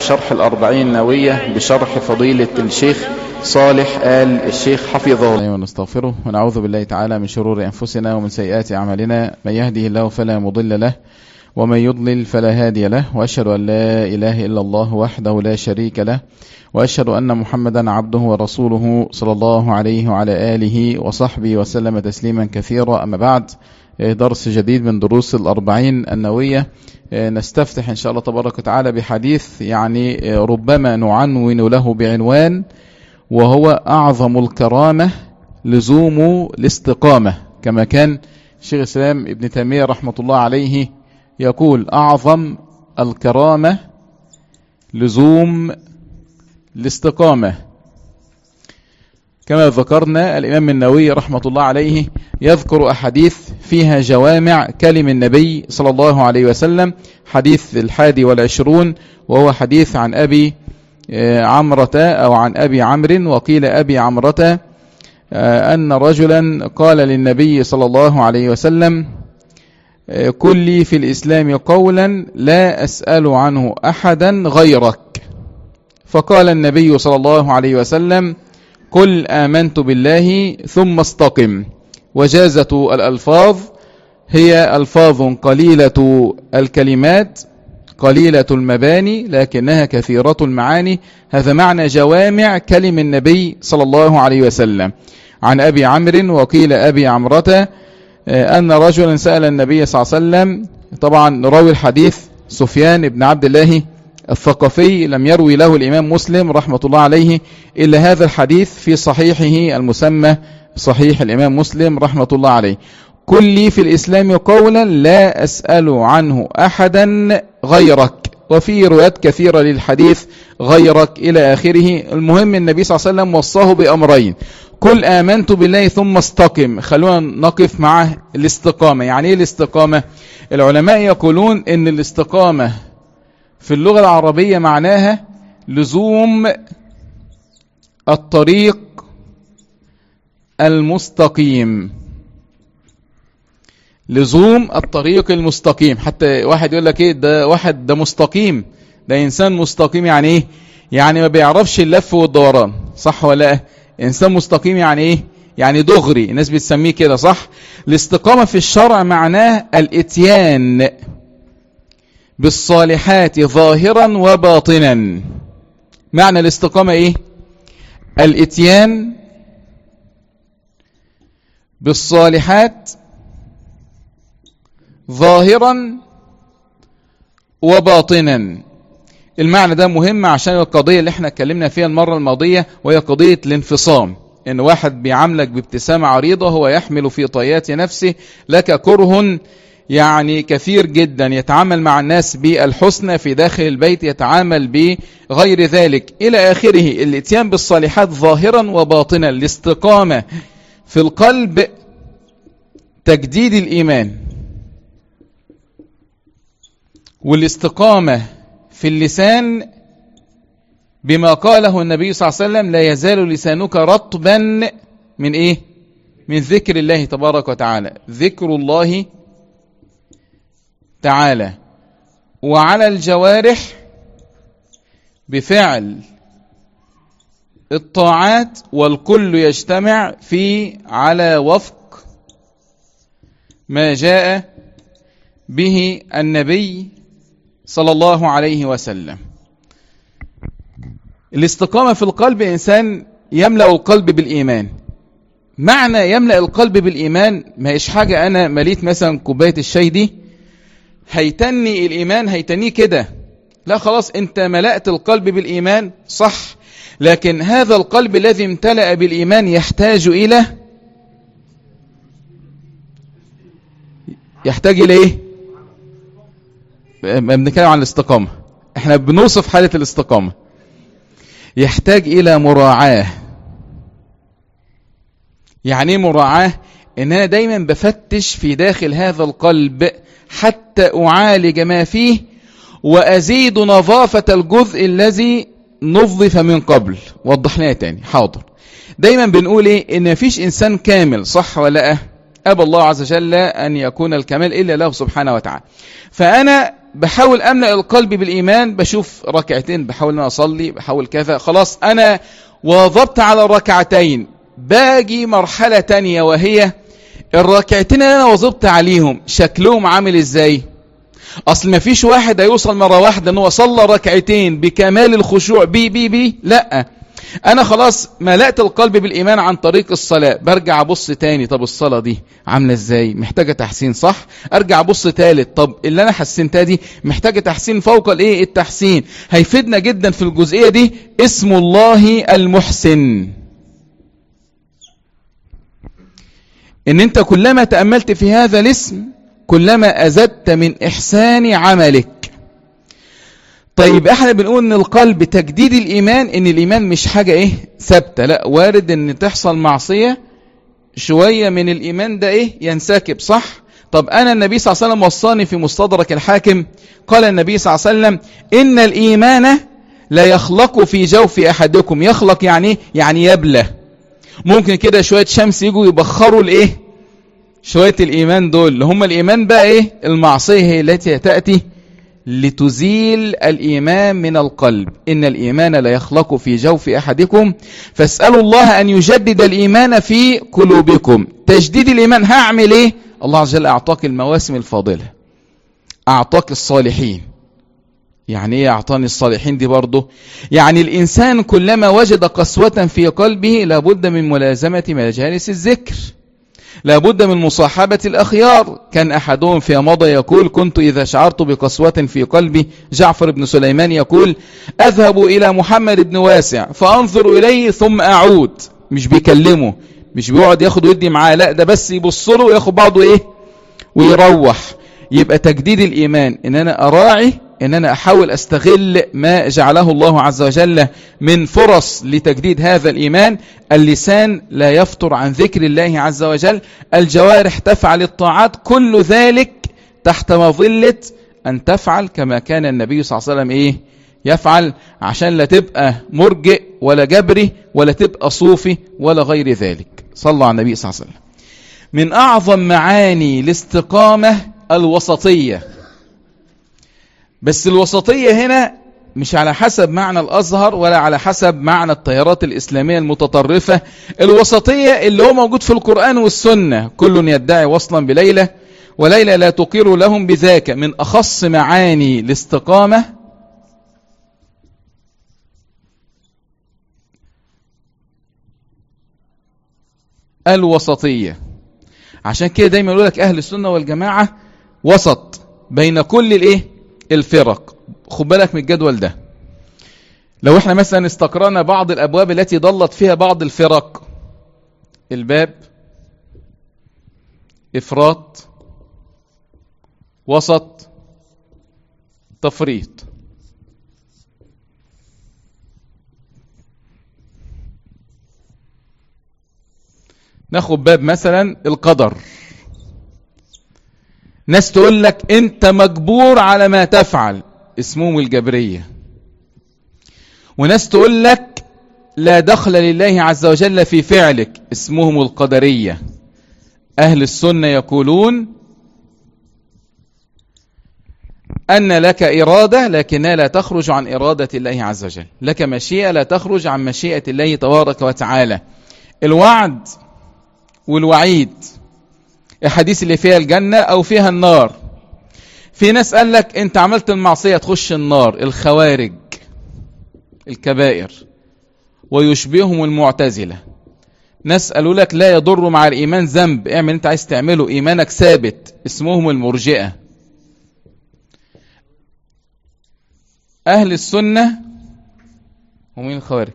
شرح الأربعين نووية بشرح فضيلة الشيخ صالح آل الشيخ حفظه الله ونستغفره ونعوذ بالله تعالى من شرور أنفسنا ومن سيئات أعمالنا من يهده الله فلا مضل له ومن يضلل فلا هادي له وأشهد أن لا إله إلا الله وحده لا شريك له وأشهد أن محمدا عبده ورسوله صلى الله عليه وعلى آله وصحبه وسلم تسليما كثيرا أما بعد درس جديد من دروس الأربعين النووية نستفتح إن شاء الله تبارك وتعالى بحديث يعني ربما نعنون له بعنوان وهو أعظم الكرامة لزوم الاستقامة كما كان شيخ الإسلام ابن تيمية رحمة الله عليه يقول أعظم الكرامة لزوم الاستقامة كما ذكرنا الإمام النووي رحمة الله عليه يذكر أحاديث فيها جوامع كلم النبي صلى الله عليه وسلم حديث الحادي والعشرون وهو حديث عن أبي عمرة أو عن أبي عمرو وقيل أبي عمرة أن رجلا قال للنبي صلى الله عليه وسلم قل لي في الإسلام قولا لا أسأل عنه أحدا غيرك فقال النبي صلى الله عليه وسلم قل آمنت بالله ثم استقم وجازة الألفاظ هي ألفاظ قليلة الكلمات قليلة المباني لكنها كثيرة المعاني هذا معنى جوامع كلم النبي صلى الله عليه وسلم عن أبي عمرو وقيل أبي عمرة أن رجلا سأل النبي صلى الله عليه وسلم طبعا راوي الحديث سفيان بن عبد الله الثقفي لم يروي له الإمام مسلم رحمة الله عليه إلا هذا الحديث في صحيحه المسمى صحيح الإمام مسلم رحمة الله عليه كل لي في الإسلام قولا لا أسأل عنه أحدا غيرك وفي روايات كثيرة للحديث غيرك إلى آخره المهم النبي صلى الله عليه وسلم وصاه بأمرين كل آمنت بالله ثم استقم خلونا نقف مع الاستقامة يعني إيه الاستقامة العلماء يقولون إن الاستقامة في اللغة العربية معناها لزوم الطريق المستقيم لزوم الطريق المستقيم حتى واحد يقول لك ايه ده واحد ده مستقيم ده انسان مستقيم يعني ايه يعني ما بيعرفش اللف والدوران صح ولا لا انسان مستقيم يعني ايه يعني دغري الناس بتسميه كده صح الاستقامة في الشرع معناه الاتيان بالصالحات ظاهرا وباطنا معنى الاستقامة ايه الاتيان بالصالحات ظاهرا وباطنا المعنى ده مهم عشان القضية اللي احنا اتكلمنا فيها المرة الماضية وهي قضية الانفصام ان واحد بيعاملك بابتسامة عريضة هو يحمل في طيات نفسه لك كره يعني كثير جدا يتعامل مع الناس بالحسنى في داخل البيت يتعامل بغير ذلك إلى آخره الاتيان بالصالحات ظاهرا وباطنا الاستقامة في القلب تجديد الإيمان والاستقامة في اللسان بما قاله النبي صلى الله عليه وسلم لا يزال لسانك رطبا من إيه من ذكر الله تبارك وتعالى ذكر الله تعالى وعلى الجوارح بفعل الطاعات والكل يجتمع في على وفق ما جاء به النبي صلى الله عليه وسلم الاستقامة في القلب إنسان يملأ القلب بالإيمان معنى يملأ القلب بالإيمان ما هيش حاجة أنا مليت مثلا كوباية الشاي دي هيتني الإيمان هيتنيه كده لا خلاص أنت ملأت القلب بالإيمان صح لكن هذا القلب الذي امتلأ بالإيمان يحتاج إلى يحتاج إلى إيه بنتكلم عن الاستقامة احنا بنوصف حالة الاستقامة يحتاج إلى مراعاة يعني ايه مراعاة ان انا دايما بفتش في داخل هذا القلب حتى أعالج ما فيه وأزيد نظافة الجزء الذي نظف من قبل وضحناها تاني حاضر دايما بنقول ايه ان مفيش انسان كامل صح ولا لا ابى الله عز وجل ان يكون الكمال الا له سبحانه وتعالى فانا بحاول أملأ القلب بالإيمان بشوف ركعتين بحاول أن أصلي بحاول كذا خلاص أنا واظبت على الركعتين باجي مرحلة تانية وهي الركعتين اللي أنا واظبت عليهم شكلهم عامل إزاي أصل ما فيش واحد هيوصل مرة واحدة أنه صلى ركعتين بكمال الخشوع بي بي بي لا انا خلاص ملأت القلب بالايمان عن طريق الصلاة برجع ابص تاني طب الصلاة دي عاملة ازاي محتاجة تحسين صح ارجع ابص تالت طب اللي انا حسنتها دي محتاجة تحسين فوق الايه التحسين هيفيدنا جدا في الجزئية دي اسم الله المحسن ان انت كلما تأملت في هذا الاسم كلما ازدت من احسان عملك طيب احنا بنقول ان القلب تجديد الايمان ان الايمان مش حاجة ايه ثابتة لا وارد ان تحصل معصية شوية من الايمان ده ايه ينسكب صح طب انا النبي صلى الله عليه وسلم وصاني في مستدرك الحاكم قال النبي صلى الله عليه وسلم ان الايمان لا يخلق في جوف احدكم يخلق يعني يعني يبلى ممكن كده شوية شمس يجوا يبخروا الايه شوية الايمان دول اللي هم الايمان بقى ايه المعصية هي التي تأتي لتزيل الإيمان من القلب إن الإيمان لا يخلق في جوف أحدكم فاسألوا الله أن يجدد الإيمان في قلوبكم تجديد الإيمان هعمل إيه الله عز وجل أعطاك المواسم الفاضلة أعطاك الصالحين يعني ايه اعطاني الصالحين دي برضه يعني الانسان كلما وجد قسوة في قلبه لابد من ملازمة مجالس الذكر لابد من مصاحبة الأخيار كان أحدهم في مضى يقول كنت إذا شعرت بقسوة في قلبي جعفر بن سليمان يقول أذهب إلى محمد بن واسع فأنظر إليه ثم أعود مش بيكلمه مش بيقعد ياخد ودي معاه لا ده بس يبص له وياخد بعضه إيه ويروح يبقى تجديد الإيمان إن أنا أراعي ان انا احاول استغل ما جعله الله عز وجل من فرص لتجديد هذا الايمان اللسان لا يفطر عن ذكر الله عز وجل الجوارح تفعل الطاعات كل ذلك تحت مظلة ان تفعل كما كان النبي صلى الله عليه وسلم ايه يفعل عشان لا تبقى مرجئ ولا جبري ولا تبقى صوفي ولا غير ذلك صلى على النبي صلى الله عليه وسلم من اعظم معاني الاستقامة الوسطية بس الوسطية هنا مش على حسب معنى الأزهر ولا على حسب معنى التيارات الإسلامية المتطرفة الوسطية اللي هو موجود في القرآن والسنة كل يدعي وصلا بليلة وليلة لا تقر لهم بذاك من أخص معاني الاستقامة الوسطية عشان كده دايما يقول لك أهل السنة والجماعة وسط بين كل الايه الفرق خد بالك من الجدول ده لو احنا مثلا استقرأنا بعض الأبواب التي ضلت فيها بعض الفرق الباب إفراط وسط تفريط ناخد باب مثلا القدر ناس تقول لك انت مجبور على ما تفعل اسمهم الجبرية وناس تقول لك لا دخل لله عز وجل في فعلك اسمهم القدرية أهل السنة يقولون أن لك إرادة لكنها لا تخرج عن إرادة الله عز وجل لك مشيئة لا تخرج عن مشيئة الله تبارك وتعالى الوعد والوعيد الحديث اللي فيها الجنة أو فيها النار في ناس قال لك أنت عملت المعصية تخش النار الخوارج الكبائر ويشبههم المعتزلة ناس قالوا لك لا يضر مع الإيمان ذنب اعمل انت عايز تعمله إيمانك ثابت اسمهم المرجئة أهل السنة ومين الخوارج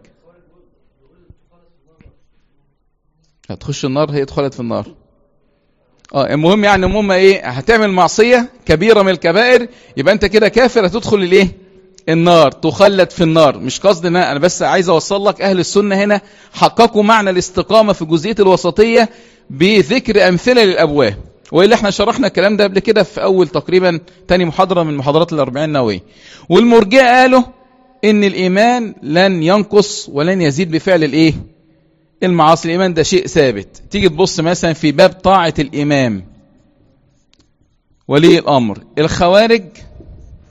هتخش النار هي ادخلت في النار اه المهم يعني المهم ايه هتعمل معصية كبيرة من الكبائر يبقى انت كده كافر هتدخل الايه النار تخلد في النار مش قصدي ان انا بس عايز اوصل لك اهل السنة هنا حققوا معنى الاستقامة في جزئية الوسطية بذكر امثلة للابواب وإلا احنا شرحنا الكلام ده قبل كده في اول تقريبا تاني محاضرة من محاضرات الاربعين النووية والمرجئة قالوا ان الايمان لن ينقص ولن يزيد بفعل الايه المعاصي الإيمان ده شيء ثابت تيجي تبص مثلا في باب طاعة الإمام ولي الأمر الخوارج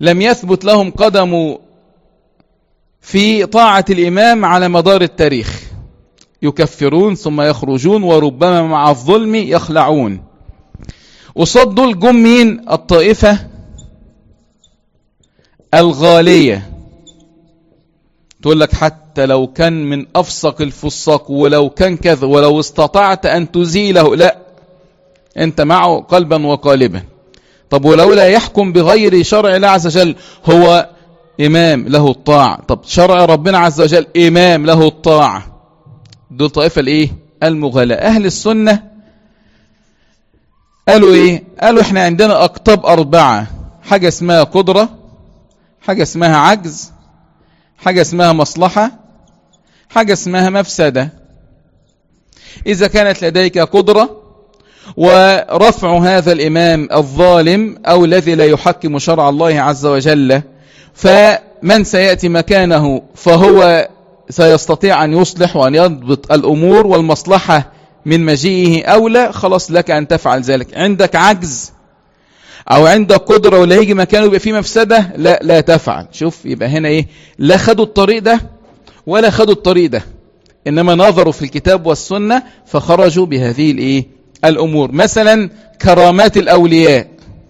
لم يثبت لهم قدم في طاعة الإمام على مدار التاريخ يكفرون ثم يخرجون وربما مع الظلم يخلعون وصدوا الجمين الطائفة الغالية تقول لك حتى لو كان من أفسق الفساق ولو كان كذا ولو استطعت أن تزيله لا أنت معه قلبا وقالبا طب ولو لا يحكم بغير شرع الله عز وجل هو إمام له الطاعة طب شرع ربنا عز وجل إمام له الطاعة دول طائفة الإيه المغلاة أهل السنة قالوا إيه قالوا إحنا عندنا أقطاب أربعة حاجة اسمها قدرة حاجة اسمها عجز حاجة اسمها مصلحة حاجة اسمها مفسدة إذا كانت لديك قدرة ورفع هذا الإمام الظالم أو الذي لا يحكم شرع الله عز وجل فمن سيأتي مكانه فهو سيستطيع أن يصلح وأن يضبط الأمور والمصلحة من مجيئه أولى خلاص لك أن تفعل ذلك عندك عجز أو عندك قدرة ولا يجي مكانه يبقى فيه مفسدة لا لا تفعل شوف يبقى هنا إيه لا خدوا الطريق ده ولا خدوا الطريق ده إنما نظروا في الكتاب والسنة فخرجوا بهذه الإيه الأمور مثلا كرامات الأولياء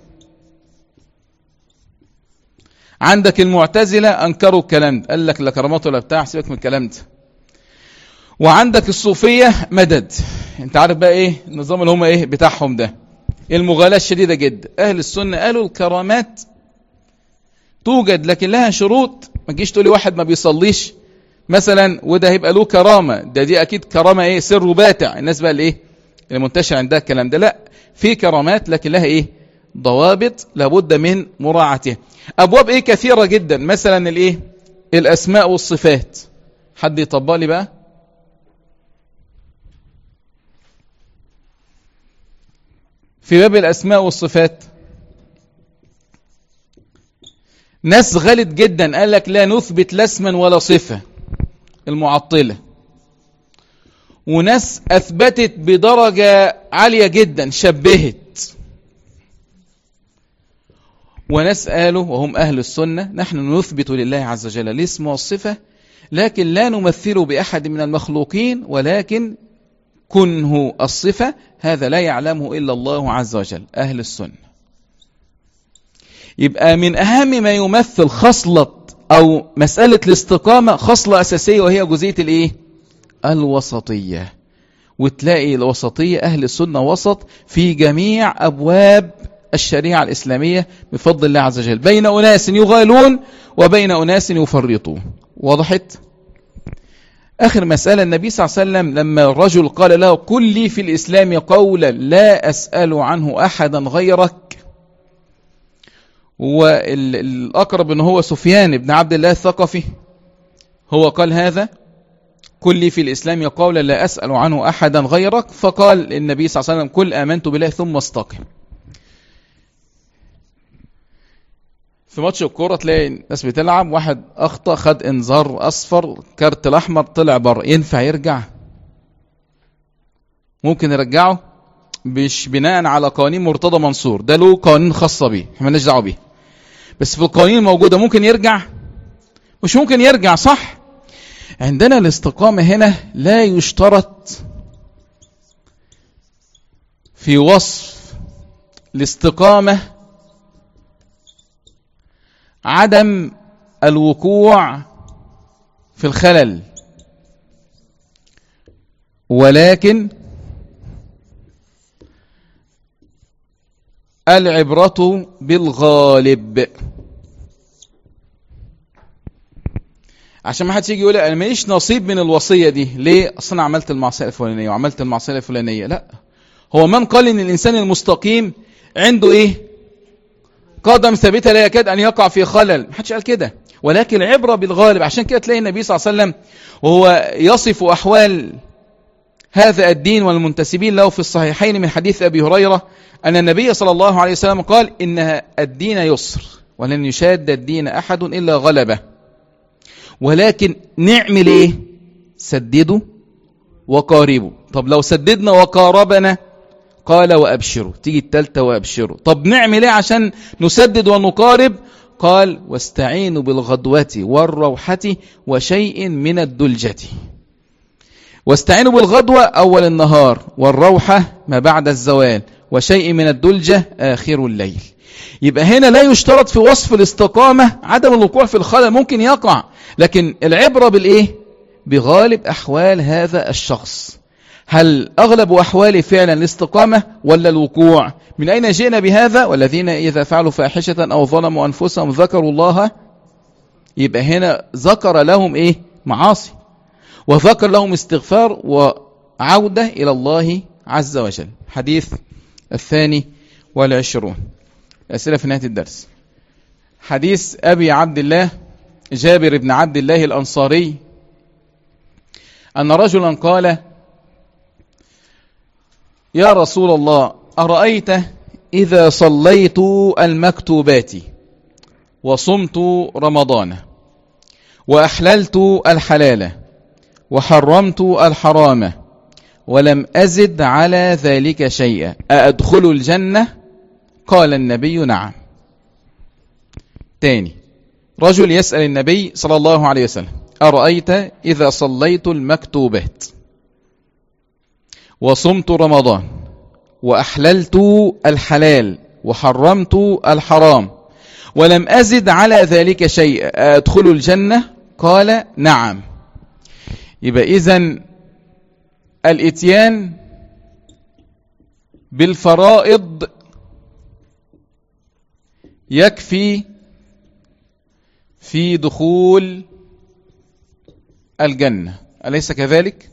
عندك المعتزلة أنكروا الكلام ده قال لك لا كرامات ولا بتاع سيبك من الكلام ده وعندك الصوفية مدد انت عارف بقى ايه النظام اللي هم ايه بتاعهم ده المغالاة الشديدة جدا اهل السنة قالوا الكرامات توجد لكن لها شروط ما تجيش تقولي واحد ما بيصليش مثلا وده هيبقى له كرامة ده دي اكيد كرامة ايه سر باتع الناس بقى الايه اللي منتشر عندها الكلام ده لا في كرامات لكن لها ايه ضوابط لابد من مراعاتها ابواب ايه كثيرة جدا مثلا الايه الاسماء والصفات حد يطبق لي بقى في باب الأسماء والصفات ناس غلط جدا قال لك لا نثبت لا اسما ولا صفة المعطلة وناس أثبتت بدرجة عالية جدا شبهت وناس قالوا وهم أهل السنة نحن نثبت لله عز وجل الاسم والصفة لكن لا نمثل بأحد من المخلوقين ولكن كنه الصفة هذا لا يعلمه إلا الله عز وجل أهل السنة يبقى من أهم ما يمثل خصلة أو مسألة الاستقامة خصلة أساسية وهي جزئية الإيه؟ الوسطية وتلاقي الوسطية أهل السنة وسط في جميع أبواب الشريعة الإسلامية بفضل الله عز وجل بين أناس يغالون وبين أناس يفرطون وضحت؟ آخر مسألة النبي صلى الله عليه وسلم لما الرجل قال له قل لي في الإسلام قولا لا أسأل عنه أحدا غيرك والأقرب أنه هو سفيان بن عبد الله الثقفي هو قال هذا قل لي في الإسلام قولا لا أسأل عنه أحدا غيرك فقال النبي صلى الله عليه وسلم قل آمنت بالله ثم استقم في ماتش الكوره تلاقي الناس بتلعب واحد اخطا خد انذار اصفر كارت الاحمر طلع بره ينفع يرجع ممكن يرجعه مش بناء على قوانين مرتضى منصور ده له قوانين خاصه بيه احنا مالناش دعوه بيه بس في القوانين الموجوده ممكن يرجع مش ممكن يرجع صح عندنا الاستقامه هنا لا يشترط في وصف الاستقامه عدم الوقوع في الخلل ولكن العبرة بالغالب عشان ما حدش يجي يقول انا ماليش نصيب من الوصيه دي ليه اصل انا عملت المعصيه الفلانيه وعملت المعصيه الفلانيه لا هو من قال ان الانسان المستقيم عنده ايه قدم ثابتة لا يكاد أن يقع في خلل ما حدش قال كده ولكن عبرة بالغالب عشان كده تلاقي النبي صلى الله عليه وسلم وهو يصف أحوال هذا الدين والمنتسبين له في الصحيحين من حديث أبي هريرة أن النبي صلى الله عليه وسلم قال إن الدين يسر ولن يشاد الدين أحد إلا غلبه ولكن نعمل إيه سددوا وقاربوا طب لو سددنا وقاربنا قال وأبشروا تيجي التالتة وأبشروا طب نعمل ايه عشان نسدد ونقارب قال واستعينوا بالغدوة والروحة وشيء من الدلجة واستعينوا بالغدوة أول النهار والروحة ما بعد الزوال وشيء من الدلجة آخر الليل يبقى هنا لا يشترط في وصف الاستقامة عدم الوقوع في الخلل ممكن يقع لكن العبرة بالإيه بغالب أحوال هذا الشخص هل أغلب أحواله فعلا الاستقامة ولا الوقوع من أين جئنا بهذا والذين إذا فعلوا فاحشة أو ظلموا أنفسهم ذكروا الله يبقى هنا ذكر لهم إيه معاصي وذكر لهم استغفار وعودة إلى الله عز وجل حديث الثاني والعشرون أسئلة في نهاية الدرس حديث أبي عبد الله جابر بن عبد الله الأنصاري أن رجلا قال يا رسول الله أرأيت إذا صليت المكتوبات وصمت رمضان وأحللت الحلال وحرمت الحرام ولم أزد على ذلك شيئا أأدخل الجنة قال النبي نعم تاني رجل يسأل النبي صلى الله عليه وسلم أرأيت إذا صليت المكتوبات وصمت رمضان وأحللت الحلال وحرمت الحرام ولم أزد على ذلك شيء أدخل الجنة قال نعم يبقى إذن الاتيان بالفرائض يكفي في دخول الجنة أليس كذلك؟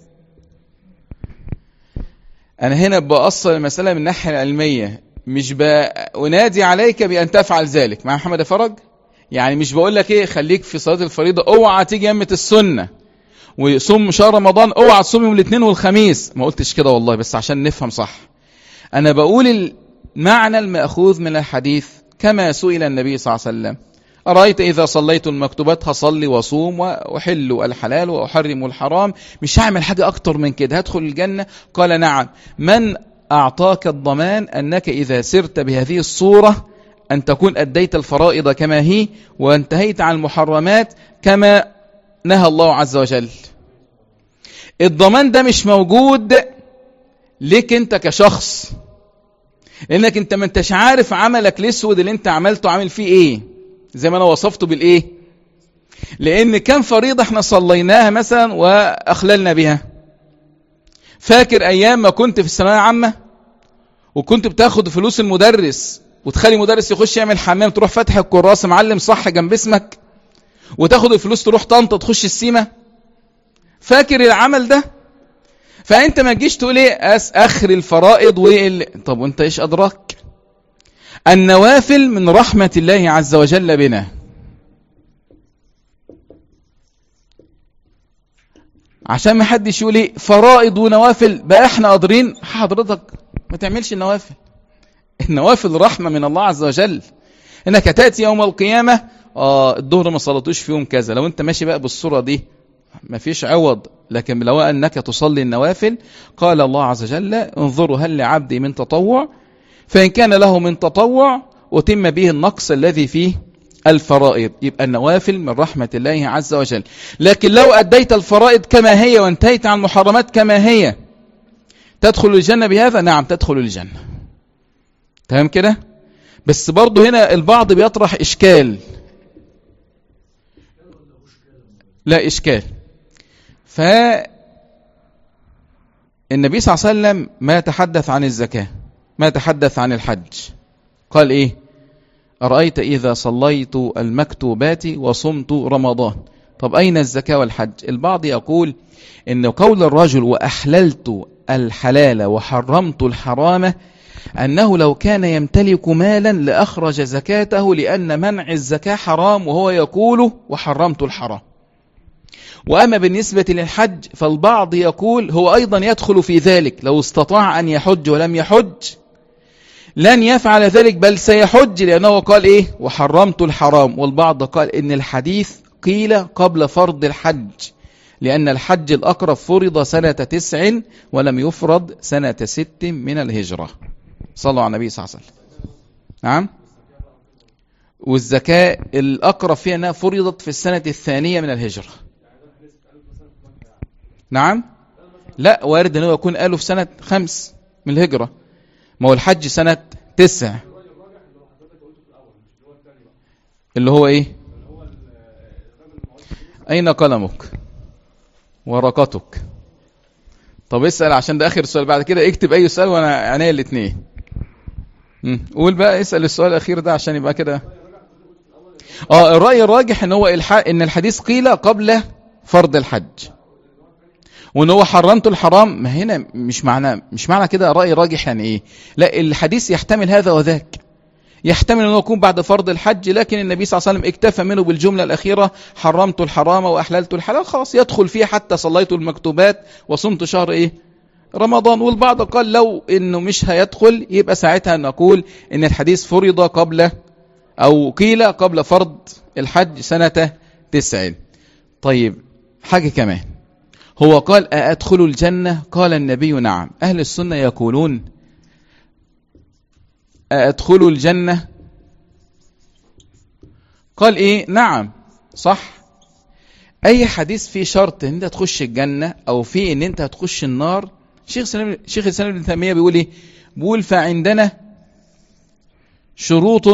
أنا هنا بأصل المسألة من الناحية العلمية مش بنادي عليك بأن تفعل ذلك مع محمد فرج يعني مش بقول لك ايه خليك في صلاة الفريضة اوعى تيجي يمة السنة وصوم شهر رمضان اوعى تصوم يوم الاثنين والخميس ما قلتش كده والله بس عشان نفهم صح انا بقول المعنى المأخوذ من الحديث كما سئل النبي صلى الله عليه وسلم أرأيت إذا صليت المكتوبات هصلي وصوم وأحل الحلال وأحرم الحرام مش هعمل حاجة أكتر من كده هدخل الجنة قال نعم من أعطاك الضمان أنك إذا سرت بهذه الصورة أن تكون أديت الفرائض كما هي وانتهيت عن المحرمات كما نهى الله عز وجل الضمان ده مش موجود ليك انت كشخص لانك انت ما انتش عارف عملك الاسود اللي انت عملته عامل فيه ايه زي ما انا وصفته بالايه لان كم فريضه احنا صليناها مثلا واخللنا بها فاكر ايام ما كنت في الثانويه عامه وكنت بتاخد فلوس المدرس وتخلي مدرس يخش يعمل حمام تروح فاتح الكراسه معلم صح جنب اسمك وتاخد الفلوس تروح طنطا تخش السيمه فاكر العمل ده فانت ما تجيش تقول ايه اخر الفرائض وايه طب وانت ايش ادراك النوافل من رحمة الله عز وجل بنا عشان ما حدش يقول ايه فرائض ونوافل بقى احنا قادرين حضرتك ما تعملش النوافل النوافل رحمة من الله عز وجل انك تأتي يوم القيامة اه الظهر ما صلتوش في يوم كذا لو انت ماشي بقى بالصورة دي ما فيش عوض لكن لو أنك تصلي النوافل قال الله عز وجل انظروا هل لعبدي من تطوع فإن كان له من تطوع أتم به النقص الذي فيه الفرائض يبقى النوافل من رحمة الله عز وجل لكن لو أديت الفرائض كما هي وانتهيت عن المحرمات كما هي تدخل الجنة بهذا نعم تدخل الجنة تمام كده بس برضه هنا البعض بيطرح إشكال لا إشكال فالنبي صلى الله عليه وسلم ما يتحدث عن الزكاة ما يتحدث عن الحج قال إيه أرأيت إذا صليت المكتوبات وصمت رمضان طب أين الزكاة والحج البعض يقول إن قول الرجل وأحللت الحلال وحرمت الحرام أنه لو كان يمتلك مالا لأخرج زكاته لأن منع الزكاة حرام وهو يقول وحرمت الحرام وأما بالنسبة للحج فالبعض يقول هو أيضا يدخل في ذلك لو استطاع أن يحج ولم يحج لن يفعل ذلك بل سيحج لأنه قال إيه وحرمت الحرام والبعض قال إن الحديث قيل قبل فرض الحج لأن الحج الأقرب فرض سنة تسع ولم يفرض سنة ست من الهجرة صلوا على النبي صلى الله عليه وسلم نعم والزكاة الأقرب فيها أنها فرضت في السنة الثانية من الهجرة نعم لا وارد أنه يكون قالوا في سنة خمس من الهجرة ما هو الحج سنة تسع اللي هو ايه اين قلمك ورقتك طب اسأل عشان ده اخر سؤال بعد كده اكتب اي سؤال وانا عينيا الاثنين قول بقى اسأل السؤال الاخير ده عشان يبقى كده اه الرأي الراجح ان هو الحق ان الحديث قيل قبل فرض الحج وان هو حرمت الحرام ما هنا مش معنى مش معنى كده رأي راجح يعني ايه لا الحديث يحتمل هذا وذاك يحتمل انه يكون بعد فرض الحج لكن النبي صلى الله عليه وسلم اكتفى منه بالجملة الأخيرة حرمت الحرام وأحللت الحلال خلاص يدخل فيه حتى صليت المكتوبات وصمت شهر ايه رمضان والبعض قال لو انه مش هيدخل يبقى ساعتها نقول ان الحديث فرض قبل او قيل قبل فرض الحج سنة تسع طيب حاجة كمان هو قال أأدخل الجنة قال النبي نعم أهل السنة يقولون أأدخل الجنة قال إيه نعم صح أي حديث فيه شرط أن أنت تخش الجنة أو فيه أن أنت هتخش النار شيخ سلام شيخ الإسلام ابن تيمية بيقول إيه بيقول فعندنا شروط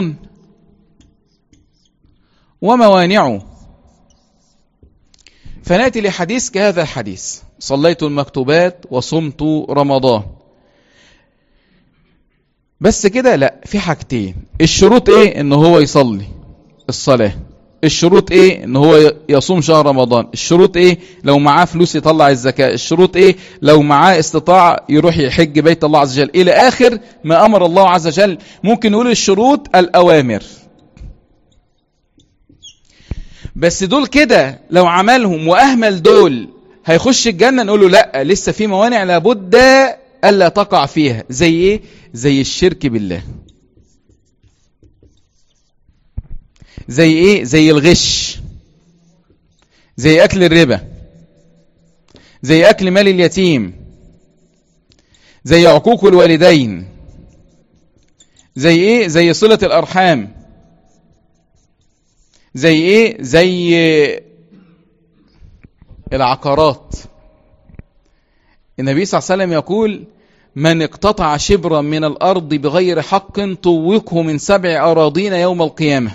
وموانع فناتي لحديث كهذا الحديث صليت المكتوبات وصمت رمضان بس كده لا في حاجتين الشروط ايه ان هو يصلي الصلاة الشروط ايه ان هو يصوم شهر رمضان الشروط ايه لو معاه فلوس يطلع الزكاة الشروط ايه لو معاه استطاع يروح يحج بيت الله عز وجل الى اخر ما امر الله عز وجل ممكن نقول الشروط الاوامر بس دول كده لو عملهم واهمل دول هيخش الجنة نقول له لا لسه في موانع لابد ألا تقع فيها زي ايه زي الشرك بالله زي ايه زي الغش زي اكل الربا زي اكل مال اليتيم زي عقوق الوالدين زي ايه زي صلة الارحام زي ايه زي العقارات النبي صلى الله عليه وسلم يقول من اقتطع شبرا من الأرض بغير حق طوقه من سبع أراضين يوم القيامة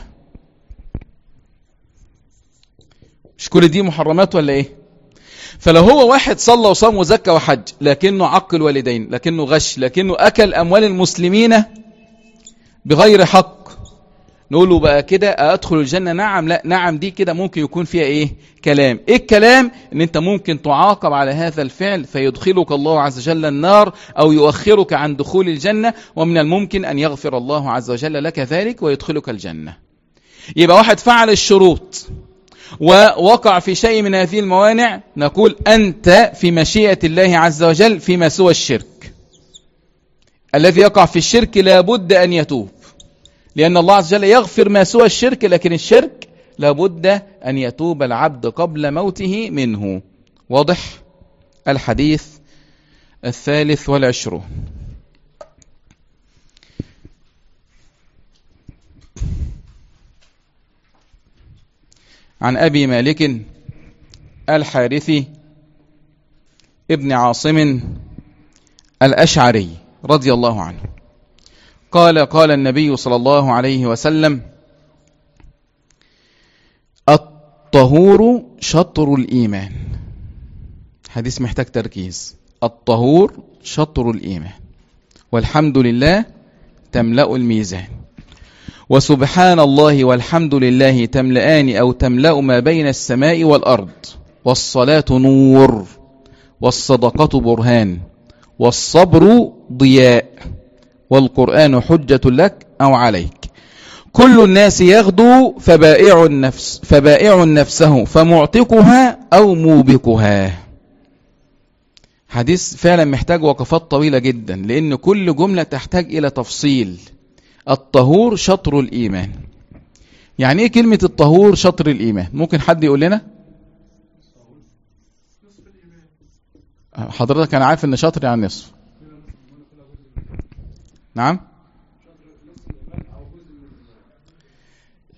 مش كل دي محرمات ولا ايه فلو هو واحد صلى وصام وزكى وحج لكنه عق الوالدين لكنه غش لكنه أكل أموال المسلمين بغير حق نقول له بقى كده أدخل الجنة نعم لا نعم دي كده ممكن يكون فيها إيه كلام إيه الكلام إن أنت ممكن تعاقب على هذا الفعل فيدخلك الله عز وجل النار أو يؤخرك عن دخول الجنة ومن الممكن أن يغفر الله عز وجل لك ذلك ويدخلك الجنة يبقى واحد فعل الشروط ووقع في شيء من هذه الموانع نقول أنت في مشيئة الله عز وجل فيما سوى الشرك الذي يقع في الشرك لابد أن يتوب لأن الله عز وجل يغفر ما سوى الشرك لكن الشرك لابد أن يتوب العبد قبل موته منه واضح الحديث الثالث والعشرون عن أبي مالك الحارثي ابن عاصم الأشعري رضي الله عنه قال قال النبي صلى الله عليه وسلم الطهور شطر الإيمان حديث محتاج تركيز الطهور شطر الإيمان والحمد لله تملأ الميزان وسبحان الله والحمد لله تملأان أو تملأ ما بين السماء والأرض والصلاة نور والصدقة برهان والصبر ضياء والقرآن حجة لك أو عليك كل الناس يغدو فبائع النفس فبائع نفسه فمعتقها أو موبقها حديث فعلا محتاج وقفات طويلة جدا لأن كل جملة تحتاج إلى تفصيل الطهور شطر الإيمان يعني إيه كلمة الطهور شطر الإيمان ممكن حد يقول لنا حضرتك أنا عارف أن شطر يعني نصف نعم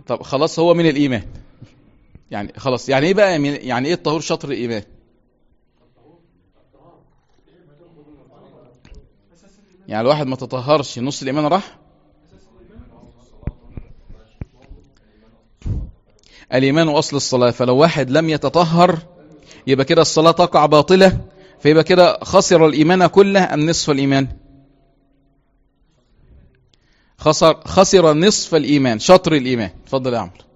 طب خلاص هو من الإيمان يعني خلاص يعني ايه بقى يعني ايه الطهور شطر الإيمان يعني الواحد ما تطهرش نص الإيمان راح الإيمان أصل الصلاة فلو واحد لم يتطهر يبقى كده الصلاة تقع باطلة فيبقى كده خسر الإيمان كله أم نصف الإيمان خسر, خسر نصف الإيمان شطر الإيمان تفضل يا عمرو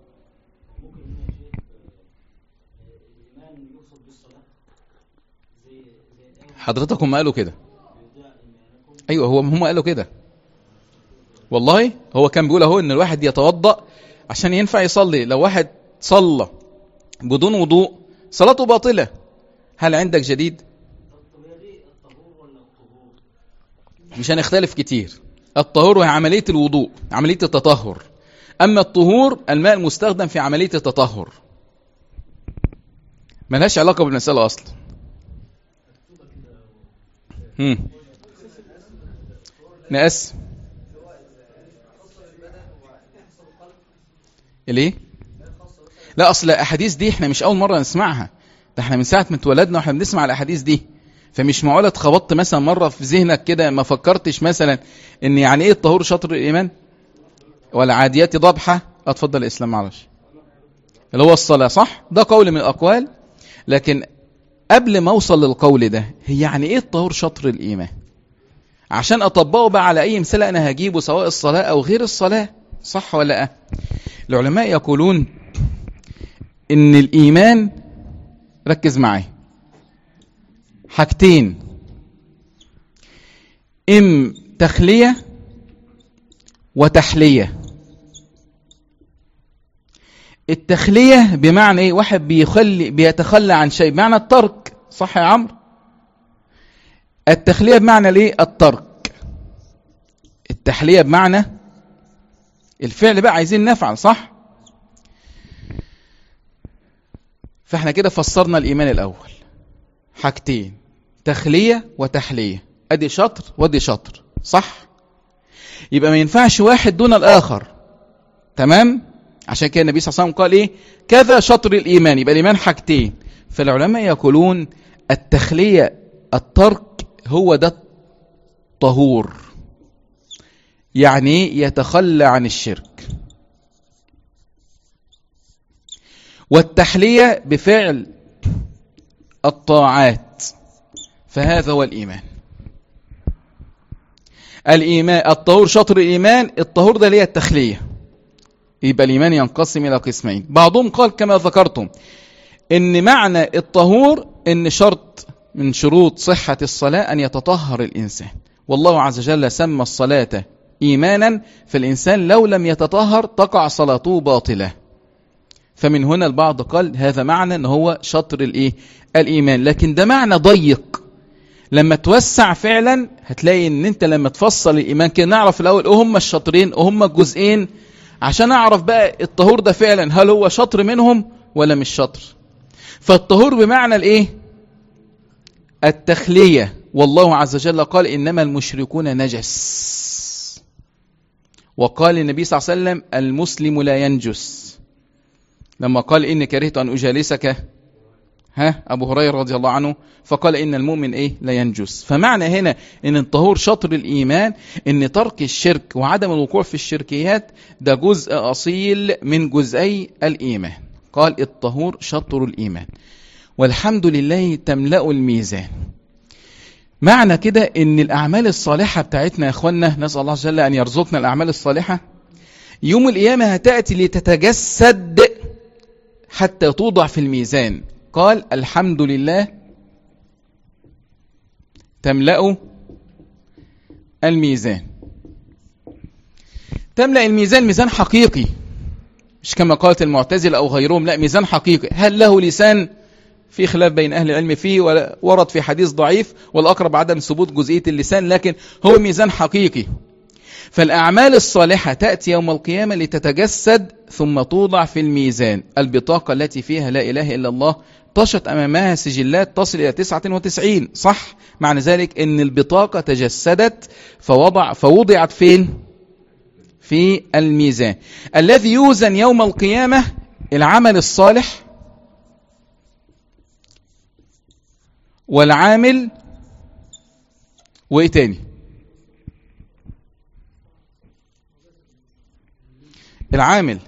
حضرتك هم قالوا كده ايوه هو هم قالوا كده والله هو كان بيقول اهو ان الواحد يتوضا عشان ينفع يصلي لو واحد صلى بدون وضوء صلاته باطله هل عندك جديد مش هنختلف كتير الطهور هي عمليه الوضوء عمليه التطهر اما الطهور الماء المستخدم في عمليه التطهر ملهاش علاقه بالمساله اصلا هم. نقسم ليه لا اصل الاحاديث دي احنا مش اول مره نسمعها ده احنا من ساعه ما اتولدنا واحنا بنسمع الاحاديث دي فمش معقوله اتخبطت مثلا مره في ذهنك كده ما فكرتش مثلا ان يعني ايه الطهور شطر الايمان ولا عاديات ضبحه اتفضل الاسلام معلش اللي هو الصلاه صح ده قول من الاقوال لكن قبل ما اوصل للقول ده هي يعني ايه الطهور شطر الايمان عشان اطبقه بقى على اي مثال انا هجيبه سواء الصلاه او غير الصلاه صح ولا لا العلماء يقولون ان الايمان ركز معي حاجتين ام تخليه وتحليه التخليه بمعنى ايه واحد بيخلي بيتخلى عن شيء بمعنى الترك صح يا عمرو التخليه بمعنى الايه الترك التحليه بمعنى الفعل بقى عايزين نفعل صح فاحنا كده فسرنا الايمان الاول حاجتين تخليه وتحليه ادي شطر وادي شطر صح يبقى ما ينفعش واحد دون الاخر تمام عشان كده النبي صلى الله عليه وسلم قال ايه كذا شطر الايمان يبقى الايمان حاجتين فالعلماء يقولون التخليه الترك هو ده الطهور يعني يتخلى عن الشرك والتحليه بفعل الطاعات فهذا هو الايمان الايمان الطهور شطر الايمان الطهور ده ليه التخليه يبقى الإيمان ينقسم إلى قسمين بعضهم قال كما ذكرتم إن معنى الطهور إن شرط من شروط صحة الصلاة أن يتطهر الإنسان والله عز وجل سمى الصلاة إيمانا فالإنسان لو لم يتطهر تقع صلاته باطلة فمن هنا البعض قال هذا معنى أن هو شطر الإيه؟ الإيمان لكن ده معنى ضيق لما توسع فعلا هتلاقي ان انت لما تفصل الايمان كده نعرف الاول ايه هم الشطرين ايه هم الجزئين عشان اعرف بقى الطهور ده فعلا هل هو شطر منهم ولا مش شطر فالطهور بمعنى الايه التخلية والله عز وجل قال انما المشركون نجس وقال النبي صلى الله عليه وسلم المسلم لا ينجس لما قال اني كرهت ان اجالسك ها ابو هريره رضي الله عنه فقال ان المؤمن ايه لا ينجس فمعنى هنا ان الطهور شطر الايمان ان ترك الشرك وعدم الوقوع في الشركيات ده جزء اصيل من جزئي الايمان قال الطهور شطر الايمان والحمد لله تملا الميزان معنى كده ان الاعمال الصالحه بتاعتنا يا اخوانا نسال الله جل ان يرزقنا الاعمال الصالحه يوم القيامه هتاتي لتتجسد حتى توضع في الميزان قال الحمد لله تملأ الميزان تملأ الميزان ميزان حقيقي مش كما قالت المعتزلة أو غيرهم لا ميزان حقيقي هل له لسان في خلاف بين أهل العلم فيه ورد في حديث ضعيف والأقرب عدم ثبوت جزئية اللسان لكن هو ميزان حقيقي فالأعمال الصالحة تأتي يوم القيامة لتتجسد ثم توضع في الميزان البطاقة التي فيها لا إله إلا الله طشت أمامها سجلات تصل إلى 99 صح معنى ذلك أن البطاقة تجسدت فوضع فوضعت فين في الميزان الذي يوزن يوم القيامة العمل الصالح والعامل وايه تاني العامل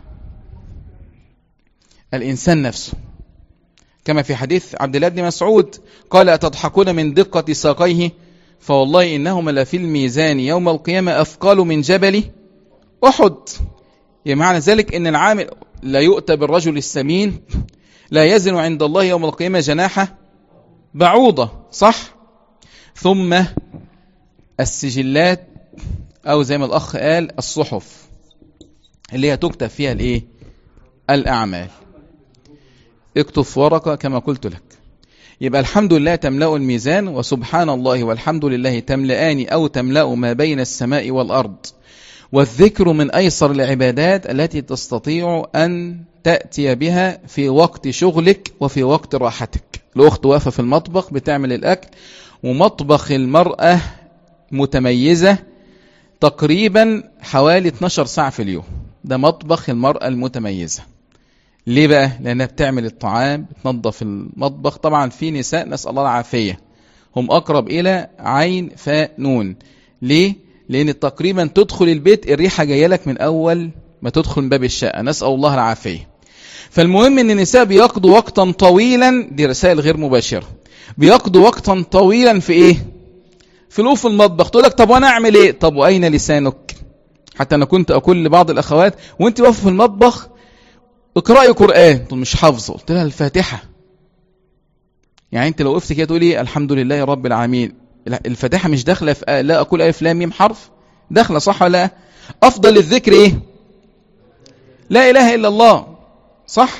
الإنسان نفسه كما في حديث عبد الله بن مسعود قال أتضحكون من دقة ساقيه فوالله إنهما لفي الميزان يوم القيامة أثقال من جبل أحد يعني معنى ذلك أن العامل لا يؤتى بالرجل السمين لا يزن عند الله يوم القيامة جناحه بعوضة صح ثم السجلات أو زي ما الأخ قال الصحف اللي هي تكتب فيها الإيه الأعمال اكتب في ورقة كما قلت لك يبقى الحمد لله تملأ الميزان وسبحان الله والحمد لله تملأان أو تملأ ما بين السماء والأرض والذكر من أيسر العبادات التي تستطيع أن تأتي بها في وقت شغلك وفي وقت راحتك الأخت واقفة في المطبخ بتعمل الأكل ومطبخ المرأة متميزة تقريبا حوالي 12 ساعة في اليوم ده مطبخ المرأة المتميزة ليه بقى لأنها بتعمل الطعام بتنظف المطبخ طبعا في نساء نسأل الله العافية هم أقرب إلى عين فاء نون ليه لأن تقريبا تدخل البيت الريحة جاية لك من أول ما تدخل من باب الشقة نسأل الله العافية فالمهم ان النساء بيقضوا وقتا طويلا دي رسائل غير مباشرة بيقضوا وقتا طويلا في ايه في لوف المطبخ تقول لك طب وانا اعمل ايه طب واين لسانك حتى انا كنت اقول لبعض الاخوات وانت واقفه في المطبخ اقرأي قرآن طب مش حافظه قلت لها الفاتحة يعني انت لو وقفت كده تقولي الحمد لله رب العالمين الفاتحة مش داخلة في لا اقول الف لام ميم حرف داخلة صح ولا لا افضل الذكر ايه لا اله الا الله صح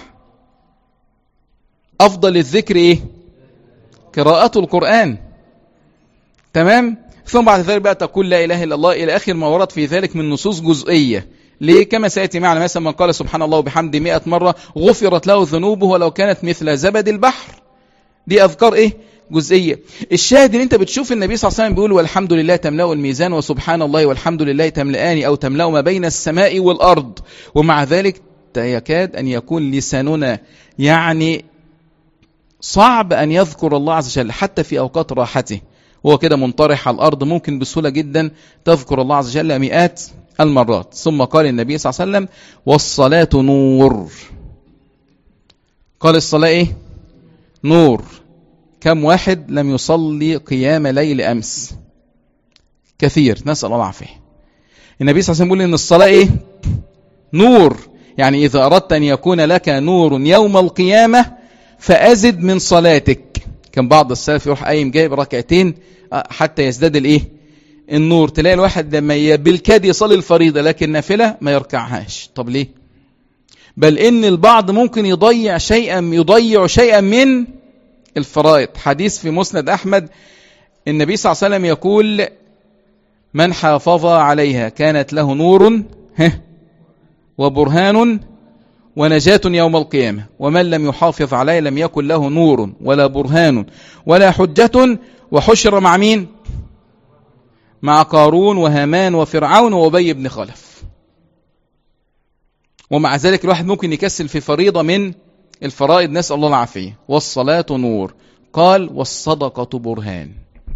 افضل الذكر ايه قراءة القرآن تمام ثم بعد ذلك بقى تقول لا إله إلا الله إلى آخر ما ورد في ذلك من نصوص جزئية ليه كما سيأتي معنا مثلا من قال سبحان الله وبحمد مئة مرة غفرت له ذنوبه ولو كانت مثل زبد البحر دي أذكار إيه جزئية الشاهد ان انت بتشوف النبي صلى الله عليه وسلم بيقول والحمد لله تملأ الميزان وسبحان الله والحمد لله تملأان أو تملأ ما بين السماء والأرض ومع ذلك يكاد أن يكون لساننا يعني صعب أن يذكر الله عز وجل حتى في أوقات راحته وهو كده منطرح على الأرض ممكن بسهولة جدا تذكر الله عز وجل مئات المرات ثم قال النبي صلى الله عليه وسلم والصلاة نور قال الصلاة ايه نور كم واحد لم يصلي قيام ليل أمس كثير نسأل الله العافية النبي صلى الله عليه وسلم يقول إن الصلاة ايه نور يعني إذا أردت أن يكون لك نور يوم القيامة فأزد من صلاتك كان بعض السلف يروح قايم جايب ركعتين حتى يزداد الايه النور تلاقي الواحد لما بالكاد يصلي الفريضة لكن نافلة ما يركعهاش طب ليه بل ان البعض ممكن يضيع شيئا يضيع شيئا من الفرائض حديث في مسند احمد النبي صلى الله عليه وسلم يقول من حافظ عليها كانت له نور وبرهان ونجاة يوم القيامة ومن لم يحافظ عليه لم يكن له نور ولا برهان ولا حجة وحشر مع مين مع قارون وهامان وفرعون وأبي بن خلف ومع ذلك الواحد ممكن يكسل في فريضة من الفرائض نسأل الله العافية والصلاة نور قال والصدقة برهان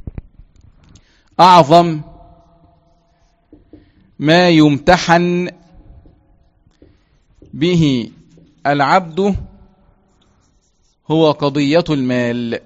أعظم ما يمتحن به العبد هو قضية المال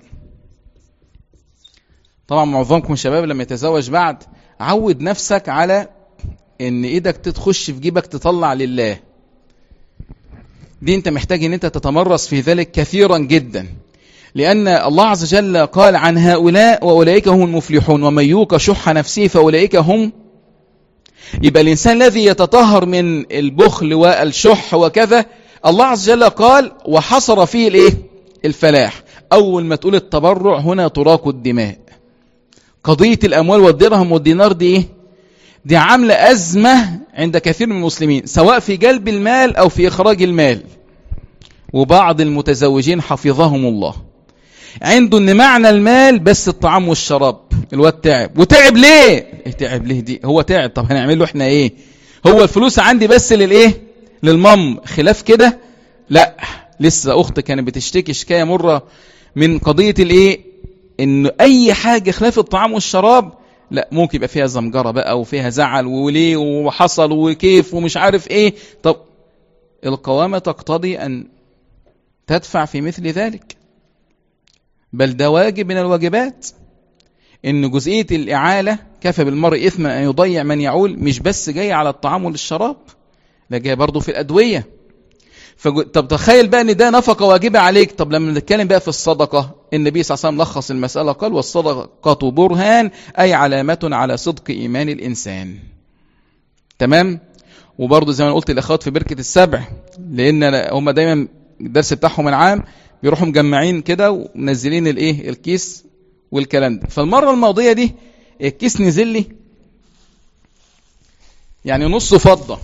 طبعا معظمكم شباب لما يتزوج بعد عود نفسك على ان ايدك تخش في جيبك تطلع لله دي انت محتاج ان انت تتمرس في ذلك كثيرا جدا لأن الله عز وجل قال عن هؤلاء وأولئك هم المفلحون ومن يوق شح نفسه فأولئك هم يبقى الإنسان الذي يتطهر من البخل والشح وكذا الله عز وجل قال وحصر فيه الايه الفلاح أول ما تقول التبرع هنا تراك الدماء قضية الأموال والدرهم والدينار دي إيه؟ دي عاملة أزمة عند كثير من المسلمين سواء في جلب المال أو في إخراج المال وبعض المتزوجين حفظهم الله عنده ان معنى المال بس الطعام والشراب الواد تعب وتعب ليه إيه تعب ليه دي هو تعب طب هنعمل له احنا ايه هو الفلوس عندي بس للايه للمام خلاف كده لا لسه اخت كانت بتشتكي شكايه مره من قضيه الايه ان اي حاجه خلاف الطعام والشراب لا ممكن يبقى فيها زمجره بقى وفيها زعل وليه وحصل وكيف ومش عارف ايه طب القوامه تقتضي ان تدفع في مثل ذلك بل ده واجب من الواجبات ان جزئيه الاعاله كفى بالمرء اثما ان يضيع من يعول مش بس جاي على الطعام والشراب ده جاي برضه في الادويه فج... طب تخيل بقى ان ده نفقه واجبه عليك طب لما نتكلم بقى في الصدقه النبي صلى الله عليه وسلم لخص المساله قال والصدقه برهان اي علامه على صدق ايمان الانسان تمام وبرضه زي ما قلت الاخوات في بركه السبع لان هم دايما الدرس بتاعهم العام بيروحوا مجمعين كده ومنزلين الايه الكيس والكلام ده فالمره الماضيه دي الكيس نزل لي يعني نص فضه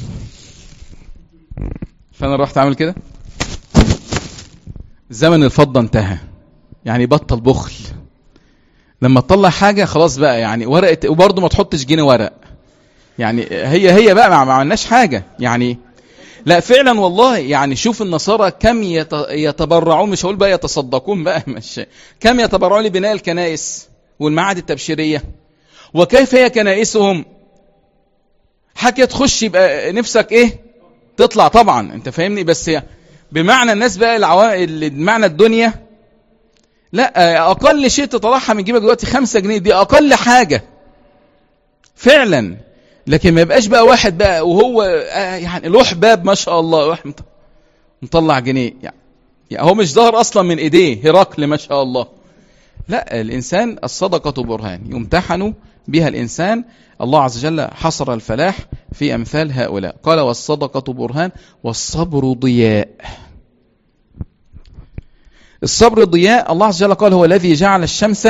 فانا رحت عامل كده زمن الفضه انتهى يعني بطل بخل لما تطلع حاجه خلاص بقى يعني ورقه وبرضه ما تحطش جنيه ورق يعني هي هي بقى ما عملناش حاجه يعني لا فعلا والله يعني شوف النصارى كم يتبرعون مش هقول بقى يتصدقون بقى مش كم يتبرعون لبناء الكنائس والمعاهد التبشيريه وكيف هي كنائسهم حاجه تخش يبقى نفسك ايه تطلع طبعا انت فاهمني بس بمعنى الناس بقى العوائل بمعنى الدنيا لا اقل شيء تطلعها من جيبك دلوقتي خمسة جنيه دي اقل حاجه فعلا لكن ما يبقاش بقى واحد بقى وهو يعني له حباب ما شاء الله واحد مطلع جنيه يعني, يعني هو مش ظهر اصلا من ايديه هرقل ما شاء الله لا الانسان الصدقه برهان يمتحن بها الانسان الله عز وجل حصر الفلاح في امثال هؤلاء قال والصدقه برهان والصبر ضياء الصبر ضياء الله عز وجل قال هو الذي جعل الشمس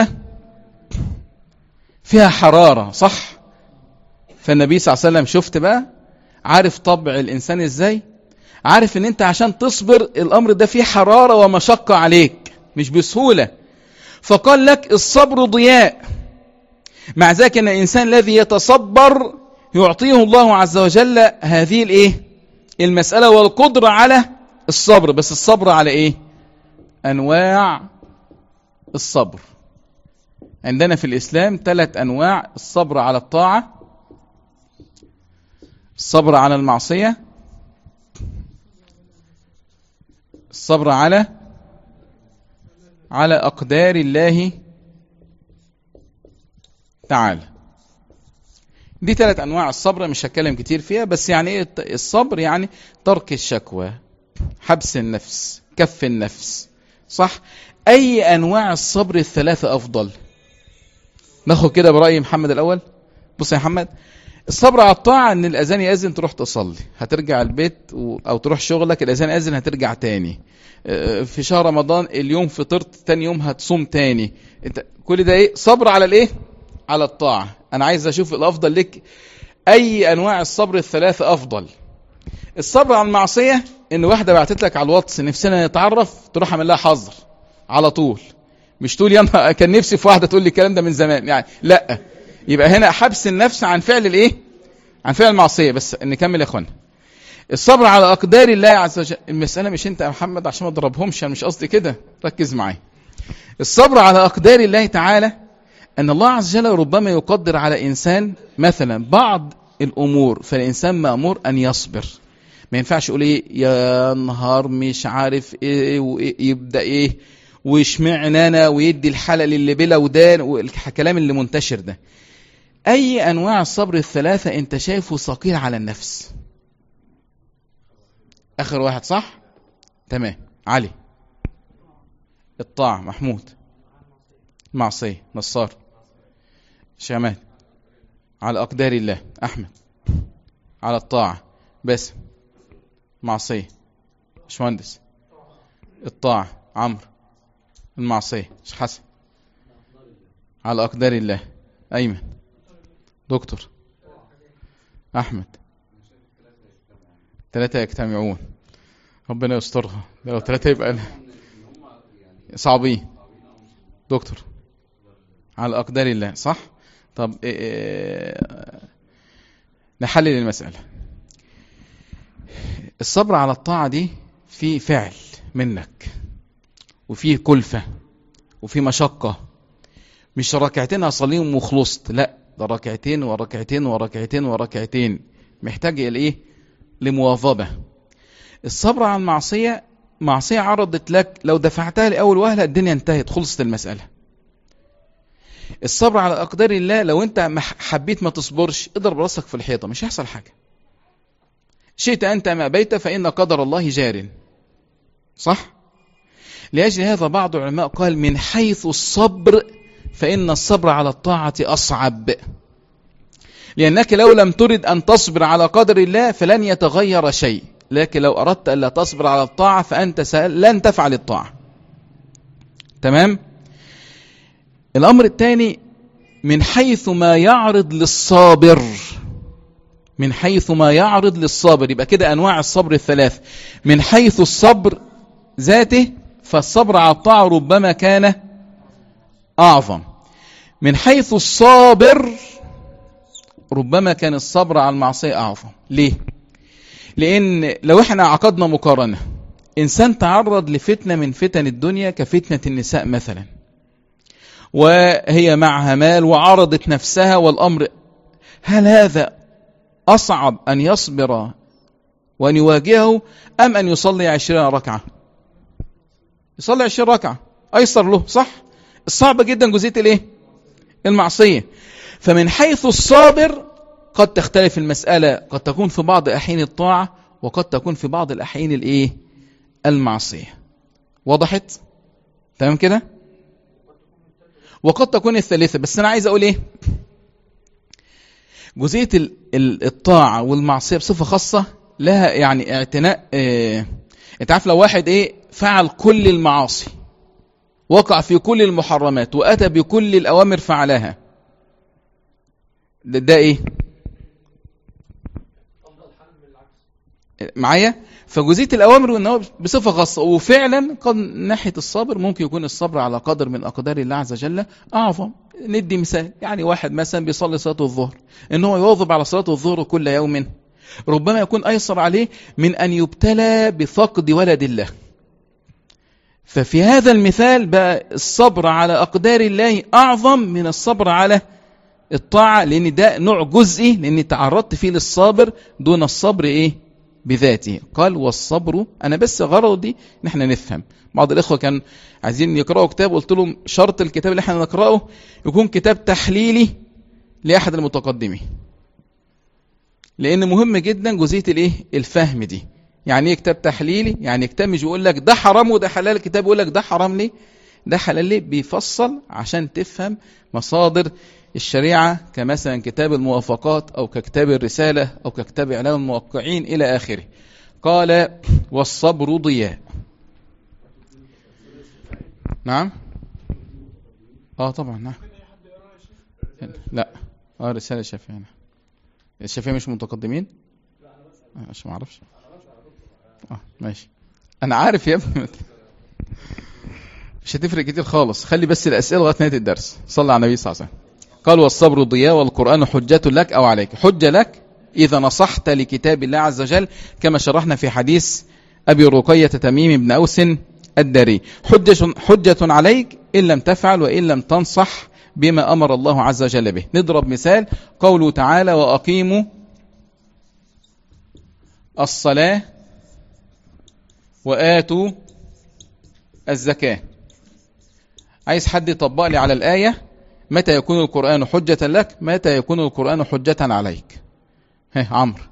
فيها حراره صح فالنبي صلى الله عليه وسلم شفت بقى عارف طبع الإنسان إزاي عارف ان انت عشان تصبر الامر ده فيه حرارة ومشقة عليك مش بسهولة فقال لك الصبر ضياء مع ذلك ان الانسان الذي يتصبر يعطيه الله عز وجل هذه الايه المسألة والقدرة على الصبر بس الصبر على ايه انواع الصبر عندنا في الاسلام ثلاث انواع الصبر على الطاعة الصبر على المعصية الصبر على على أقدار الله تعالى دي ثلاث أنواع الصبر مش هتكلم كتير فيها بس يعني إيه الصبر يعني ترك الشكوى حبس النفس كف النفس صح أي أنواع الصبر الثلاثة أفضل ناخد كده برأي محمد الأول بص يا محمد الصبر على الطاعة ان الاذان يأذن تروح تصلي هترجع البيت و... او تروح شغلك الاذان يأذن هترجع تاني في شهر رمضان اليوم فطرت تاني يوم هتصوم تاني انت كل ده ايه صبر على الايه على الطاعة انا عايز اشوف الافضل لك اي انواع الصبر الثلاثة افضل الصبر على المعصية ان واحدة بعتت لك على الواتس نفسنا نتعرف تروح اعمل لها حظر على طول مش تقول يا كان نفسي في واحدة تقول لي الكلام ده من زمان يعني لا يبقى هنا حبس النفس عن فعل الايه عن فعل المعصيه بس نكمل يا اخوانا الصبر على اقدار الله عز وجل المساله مش انت يا محمد عشان ما اضربهمش انا مش قصدي كده ركز معايا الصبر على اقدار الله تعالى ان الله عز وجل ربما يقدر على انسان مثلا بعض الامور فالانسان مامور ان يصبر ما ينفعش يقول ايه يا نهار مش عارف ايه وإيه يبدا ايه واشمعنى انا ويدي الحلل اللي بلا ودان والكلام اللي منتشر ده أي أنواع الصبر الثلاثة أنت شايفه ثقيل على النفس آخر واحد صح؟ تمام علي الطاعة محمود معصية نصار شمال على أقدار الله أحمد على الطاعة باسم معصية باشمهندس الطاعة عمرو المعصية حسن على أقدار الله أيمن دكتور أحمد ثلاثة يجتمعون ربنا يسترها لو ثلاثة يبقى صعبين دكتور على أقدار الله صح طب إيه نحلل المسألة الصبر على الطاعة دي في فعل منك وفيه كلفة وفي مشقة مش ركعتين هصليهم وخلصت لا ده ركعتين وركعتين وركعتين وركعتين محتاج الى ايه لمواظبة الصبر على المعصية معصية عرضت لك لو دفعتها لأول وهلة الدنيا انتهت خلصت المسألة الصبر على أقدار الله لو أنت حبيت ما تصبرش اضرب راسك في الحيطة مش هيحصل حاجة شئت أنت ما بيت فإن قدر الله جار صح؟ لأجل هذا بعض العلماء قال من حيث الصبر فإن الصبر على الطاعة أصعب لأنك لو لم ترد أن تصبر على قدر الله فلن يتغير شيء لكن لو أردت ألا تصبر على الطاعة فأنت لن تفعل الطاعة تمام الأمر الثاني من حيث ما يعرض للصابر من حيث ما يعرض للصابر يبقى كده أنواع الصبر الثلاث من حيث الصبر ذاته فالصبر على الطاعة ربما كان أعظم من حيث الصابر ربما كان الصبر على المعصية أعظم ليه؟ لأن لو احنا عقدنا مقارنة إنسان تعرض لفتنة من فتن الدنيا كفتنة النساء مثلا وهي معها مال وعرضت نفسها والأمر هل هذا أصعب أن يصبر وأن يواجهه أم أن يصلي عشرين ركعة يصلي عشرين ركعة أيسر له صح الصعب جدا جزئية الايه المعصية فمن حيث الصابر قد تختلف المسألة قد تكون في بعض أحيان الطاعة وقد تكون في بعض الأحيان الايه المعصية وضحت تمام كده وقد تكون الثالثة بس أنا عايز أقول إيه جزئية الطاعة والمعصية بصفة خاصة لها يعني اعتناء اه انت عارف لو واحد ايه فعل كل المعاصي وقع في كل المحرمات وأتى بكل الأوامر فعلها ده, ده ايه معايا فجزئيه الاوامر والنواهي بصفه خاصه وفعلا قد ناحيه الصابر ممكن يكون الصبر على قدر من اقدار الله عز وجل اعظم ندي مثال يعني واحد مثلا بيصلي صلاه الظهر ان هو يواظب على صلاه الظهر كل يوم ربما يكون ايسر عليه من ان يبتلى بفقد ولد الله ففي هذا المثال بقى الصبر على اقدار الله اعظم من الصبر على الطاعه لان ده نوع جزئي لان تعرضت فيه للصابر دون الصبر ايه بذاته قال والصبر أنا بس غرضي ان احنا نفهم بعض الإخوة كان عايزين يقرأوا كتاب قلت لهم شرط الكتاب اللي احنا نقرأه يكون كتاب تحليلي لأحد المتقدمين لأن مهم جدا جزئية الايه الفهم دي يعني ايه كتاب تحليلي يعني كتاب مش يقول لك ده حرام وده حلال الكتاب يقول لك ده حرام ليه ده حلال ليه بيفصل عشان تفهم مصادر الشريعة كمثلا كتاب الموافقات أو ككتاب الرسالة أو ككتاب إعلام الموقعين إلى آخره قال والصبر ضياء نعم اه طبعا نعم لا اه رسالة الشافعية الشافعية مش متقدمين عشان ما اعرفش اه ماشي انا عارف يا ابني مش هتفرق كتير خالص خلي بس الاسئله لغايه نهايه الدرس صلى على النبي صلى الله عليه وسلم قال والصبر ضياء والقرآن حجة لك أو عليك حجة لك إذا نصحت لكتاب الله عز وجل كما شرحنا في حديث أبي رقية تميم بن أوس الداري حجة, حجة عليك إن لم تفعل وإن لم تنصح بما أمر الله عز وجل به نضرب مثال قوله تعالى وأقيموا الصلاة وآتوا الزكاة عايز حد يطبق لي على الآية متى يكون القرآن حجة لك متى يكون القرآن حجة عليك ها عمرو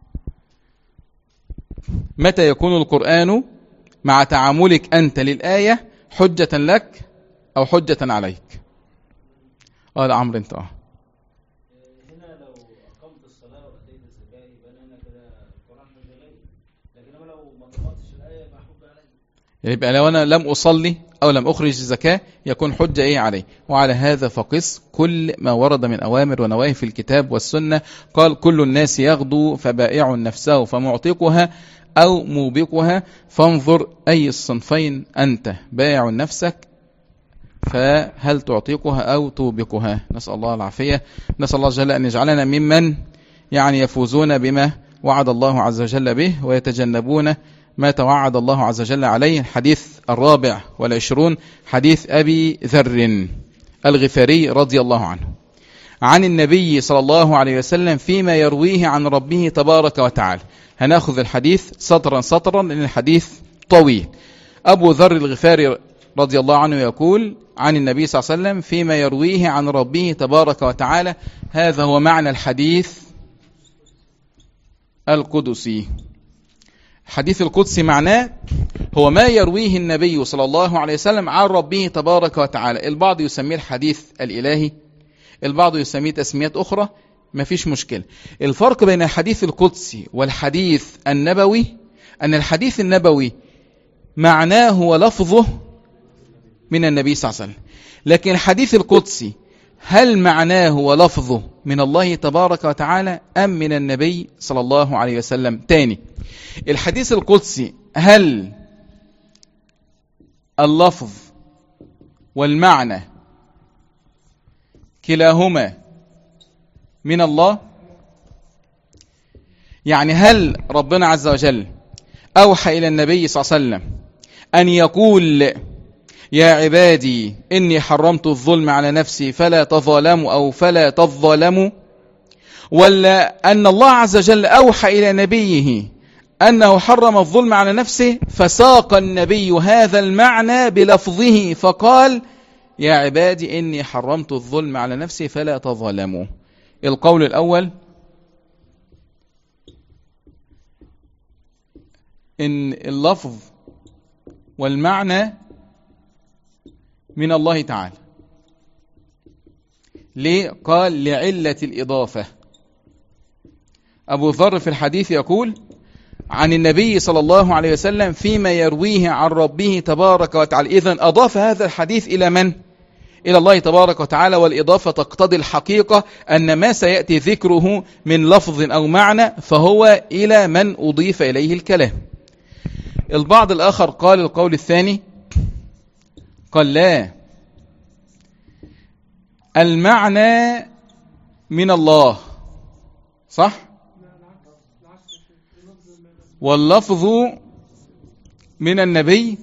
متى يكون القرآن مع تعاملك أنت للآية حجة لك أو حجة عليك قال عمرو انت اه هنا لو أقمت الصلاة وأتيت الزكاة يبقى أنا كده القرآن حجة لي لكن أنا لو ما طبقتش الآية يبقى حجة علي يبقى لو أنا لم أصلي أو لم أخرج الزكاة يكون حجة إيه عليه وعلى هذا فقس كل ما ورد من أوامر ونواهي في الكتاب والسنة قال كل الناس يغدو فبائع نفسه فمعتقها أو موبقها فانظر أي الصنفين أنت بائع نفسك فهل تعتقها أو توبقها نسأل الله العافية نسأل الله جل أن يجعلنا ممن يعني يفوزون بما وعد الله عز وجل به ويتجنبون ما توعد الله عز وجل عليه الحديث الرابع والعشرون حديث أبي ذر الغفاري رضي الله عنه عن النبي صلى الله عليه وسلم فيما يرويه عن ربه تبارك وتعالى هناخذ الحديث سطرا سطرا لأن الحديث طويل أبو ذر الغفاري رضي الله عنه يقول عن النبي صلى الله عليه وسلم فيما يرويه عن ربه تبارك وتعالى هذا هو معنى الحديث القدسي الحديث القدسي معناه هو ما يرويه النبي صلى الله عليه وسلم عن ربه تبارك وتعالى البعض يسميه الحديث الإلهي البعض يسميه تسميات أخرى ما فيش مشكلة الفرق بين الحديث القدسي والحديث النبوي أن الحديث النبوي معناه ولفظه من النبي صلى الله عليه وسلم لكن الحديث القدسي هل معناه ولفظه من الله تبارك وتعالى أم من النبي صلى الله عليه وسلم تاني الحديث القدسي هل اللفظ والمعنى كلاهما من الله يعني هل ربنا عز وجل أوحى إلى النبي صلى الله عليه وسلم أن يقول يا عبادي إني حرمت الظلم على نفسي فلا تظالموا أو فلا تظالموا ولا أن الله عز وجل أوحى إلى نبيه أنه حرم الظلم على نفسه فساق النبي هذا المعنى بلفظه فقال يا عبادي إني حرمت الظلم على نفسي فلا تظلموا القول الأول إن اللفظ والمعنى من الله تعالى ليه قال لعلة الإضافة أبو ذر في الحديث يقول عن النبي صلى الله عليه وسلم فيما يرويه عن ربه تبارك وتعالى إذن أضاف هذا الحديث إلى من؟ إلى الله تبارك وتعالى والإضافة تقتضي الحقيقة أن ما سيأتي ذكره من لفظ أو معنى فهو إلى من أضيف إليه الكلام البعض الآخر قال القول الثاني قال لا المعنى من الله صح واللفظ من النبي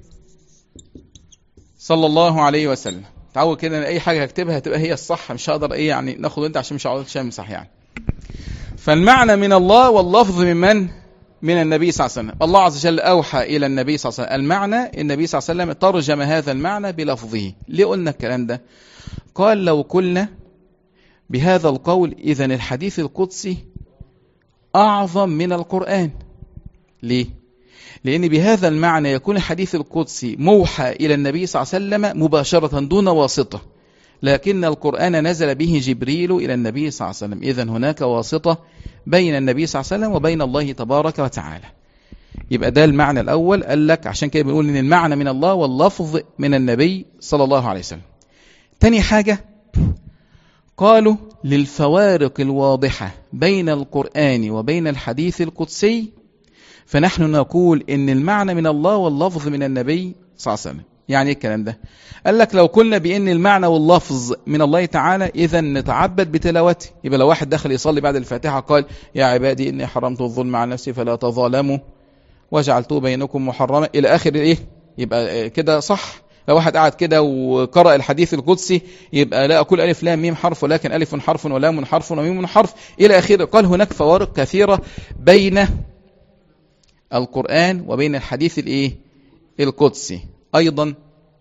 صلى الله عليه وسلم تعود كده ان اي حاجه هكتبها هتبقى هي الصح مش هقدر ايه يعني ناخد انت عشان مش هقعد امسح يعني فالمعنى من الله واللفظ من من من النبي صلى الله عليه وسلم الله عز وجل أوحى إلى النبي صلى الله عليه وسلم المعنى النبي صلى الله عليه وسلم ترجم هذا المعنى بلفظه ليه قلنا الكلام ده قال لو قلنا بهذا القول إذا الحديث القدسي أعظم من القرآن ليه لأن بهذا المعنى يكون الحديث القدسي موحى إلى النبي صلى الله عليه وسلم مباشرة دون واسطة لكن القرآن نزل به جبريل إلى النبي صلى الله عليه وسلم إذن هناك واسطة بين النبي صلى الله عليه وسلم وبين الله تبارك وتعالى يبقى ده المعنى الأول قال لك عشان كده بنقول إن المعنى من الله واللفظ من النبي صلى الله عليه وسلم تاني حاجة قالوا للفوارق الواضحة بين القرآن وبين الحديث القدسي فنحن نقول إن المعنى من الله واللفظ من النبي صلى الله عليه وسلم يعني ايه الكلام ده قال لك لو قلنا بان المعنى واللفظ من الله تعالى اذا نتعبد بتلاوته يبقى لو واحد دخل يصلي بعد الفاتحه قال يا عبادي اني حرمت الظلم على نفسي فلا تظالموا وجعلته بينكم محرما الى اخر ايه يبقى كده صح لو واحد قعد كده وقرأ الحديث القدسي يبقى لا أقول ألف لام ميم حرف ولكن ألف حرف ولام حرف وميم حرف إلى آخره قال هناك فوارق كثيرة بين القرآن وبين الحديث الإيه القدسي أيضا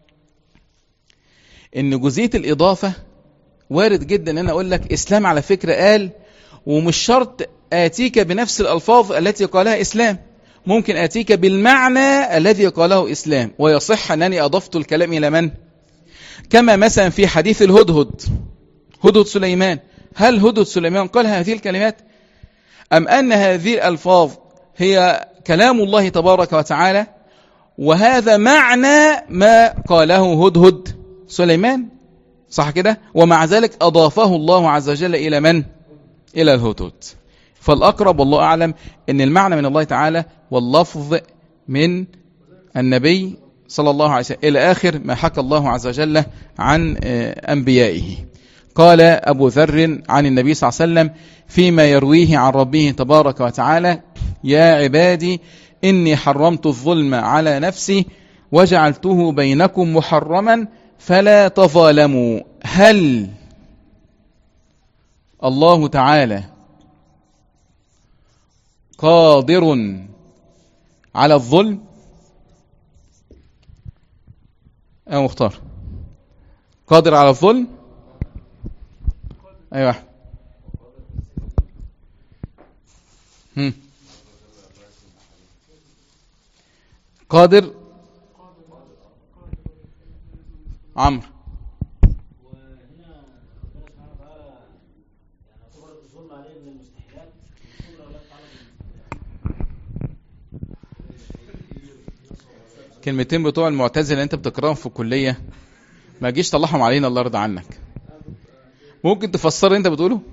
إن جزئية الإضافة وارد جدا أن أنا أقول لك إسلام على فكرة قال ومش شرط آتيك بنفس الألفاظ التي قالها إسلام ممكن آتيك بالمعنى الذي قاله إسلام ويصح أنني أضفت الكلام إلى من؟ كما مثلا في حديث الهدهد هدهد سليمان هل هدهد سليمان قال هذه الكلمات أم أن هذه الألفاظ هي كلام الله تبارك وتعالى وهذا معنى ما قاله هدهد سليمان صح كده ومع ذلك أضافه الله عز وجل إلى من إلى الهدهد فالأقرب والله أعلم أن المعنى من الله تعالى واللفظ من النبي صلى الله عليه وسلم إلى آخر ما حكى الله عز وجل عن أنبيائه قال أبو ذر عن النبي صلى الله عليه وسلم فيما يرويه عن ربه تبارك وتعالى يا عبادي إني حرمت الظلم على نفسي وجعلته بينكم محرما فلا تظالموا هل الله تعالى قادر على الظلم أو مختار قادر على الظلم أيوة أحمد هم. قادر عمرو وهنا ربنا سبحانه وتعالى يعني يعتبر الظلم عليه من المستحيلات الظلم ولا تعالى من المستحيلات كلمتين بتوع المعتزله اللي انت بتقراهم في الكليه ما جيش طلعهم علينا الله يرضى عنك ممكن تفسر انت بتقوله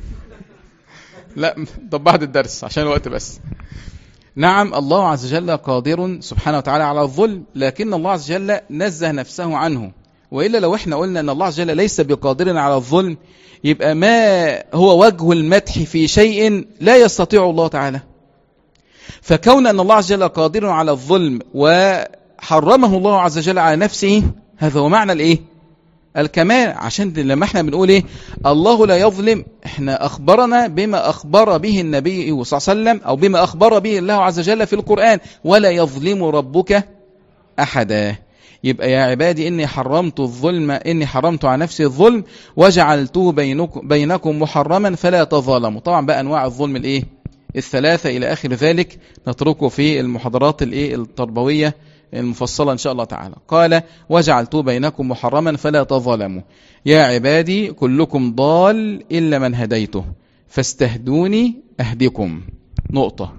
لا طب بعد الدرس عشان الوقت بس نعم الله عز وجل قادر سبحانه وتعالى على الظلم لكن الله عز وجل نزه نفسه عنه وإلا لو احنا قلنا أن الله عز وجل ليس بقادر على الظلم يبقى ما هو وجه المدح في شيء لا يستطيع الله تعالى فكون أن الله عز وجل قادر على الظلم وحرمه الله عز وجل على نفسه هذا هو معنى الايه الكمال عشان لما احنا بنقول ايه الله لا يظلم احنا اخبرنا بما اخبر به النبي صلى الله عليه وسلم او بما اخبر به الله عز وجل في القرآن ولا يظلم ربك احدا يبقى يا عبادي اني حرمت الظلم اني حرمت على نفسي الظلم وجعلته بينكم بينكم محرما فلا تظالموا طبعا بقى انواع الظلم الايه الثلاثه الى اخر ذلك نتركه في المحاضرات الايه التربويه المفصلة إن شاء الله تعالى قال وجعلت بينكم محرما فلا تظلموا يا عبادي كلكم ضال إلا من هديته فاستهدوني أهدكم نقطة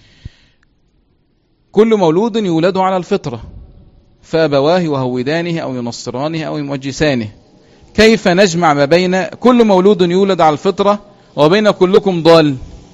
كل مولود يولد على الفطرة فأبواه يهودانه أو ينصرانه أو يمجسانه كيف نجمع ما بين كل مولود يولد على الفطرة وبين كلكم ضال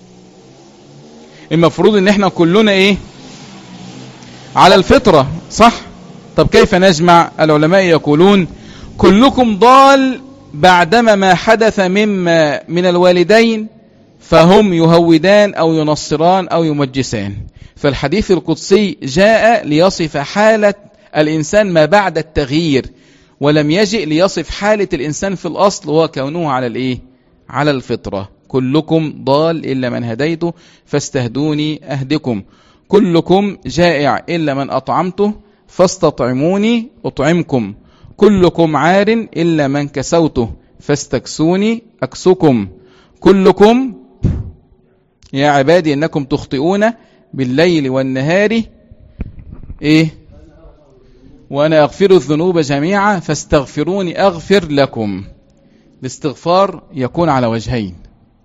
المفروض ان احنا كلنا ايه على الفطرة صح طب كيف نجمع العلماء يقولون كلكم ضال بعدما ما حدث مما من الوالدين فهم يهودان أو ينصران أو يمجسان فالحديث القدسي جاء ليصف حالة الإنسان ما بعد التغيير ولم يجئ ليصف حالة الإنسان في الأصل وهو كونه على الإيه؟ على الفطرة كلكم ضال إلا من هديته فاستهدوني أهدكم كلكم جائع إلا من أطعمته فاستطعموني أطعمكم كلكم عار إلا من كسوته فاستكسوني أكسكم كلكم يا عبادي إنكم تخطئون بالليل والنهار إيه وأنا أغفر الذنوب جميعا فاستغفروني أغفر لكم الاستغفار يكون على وجهين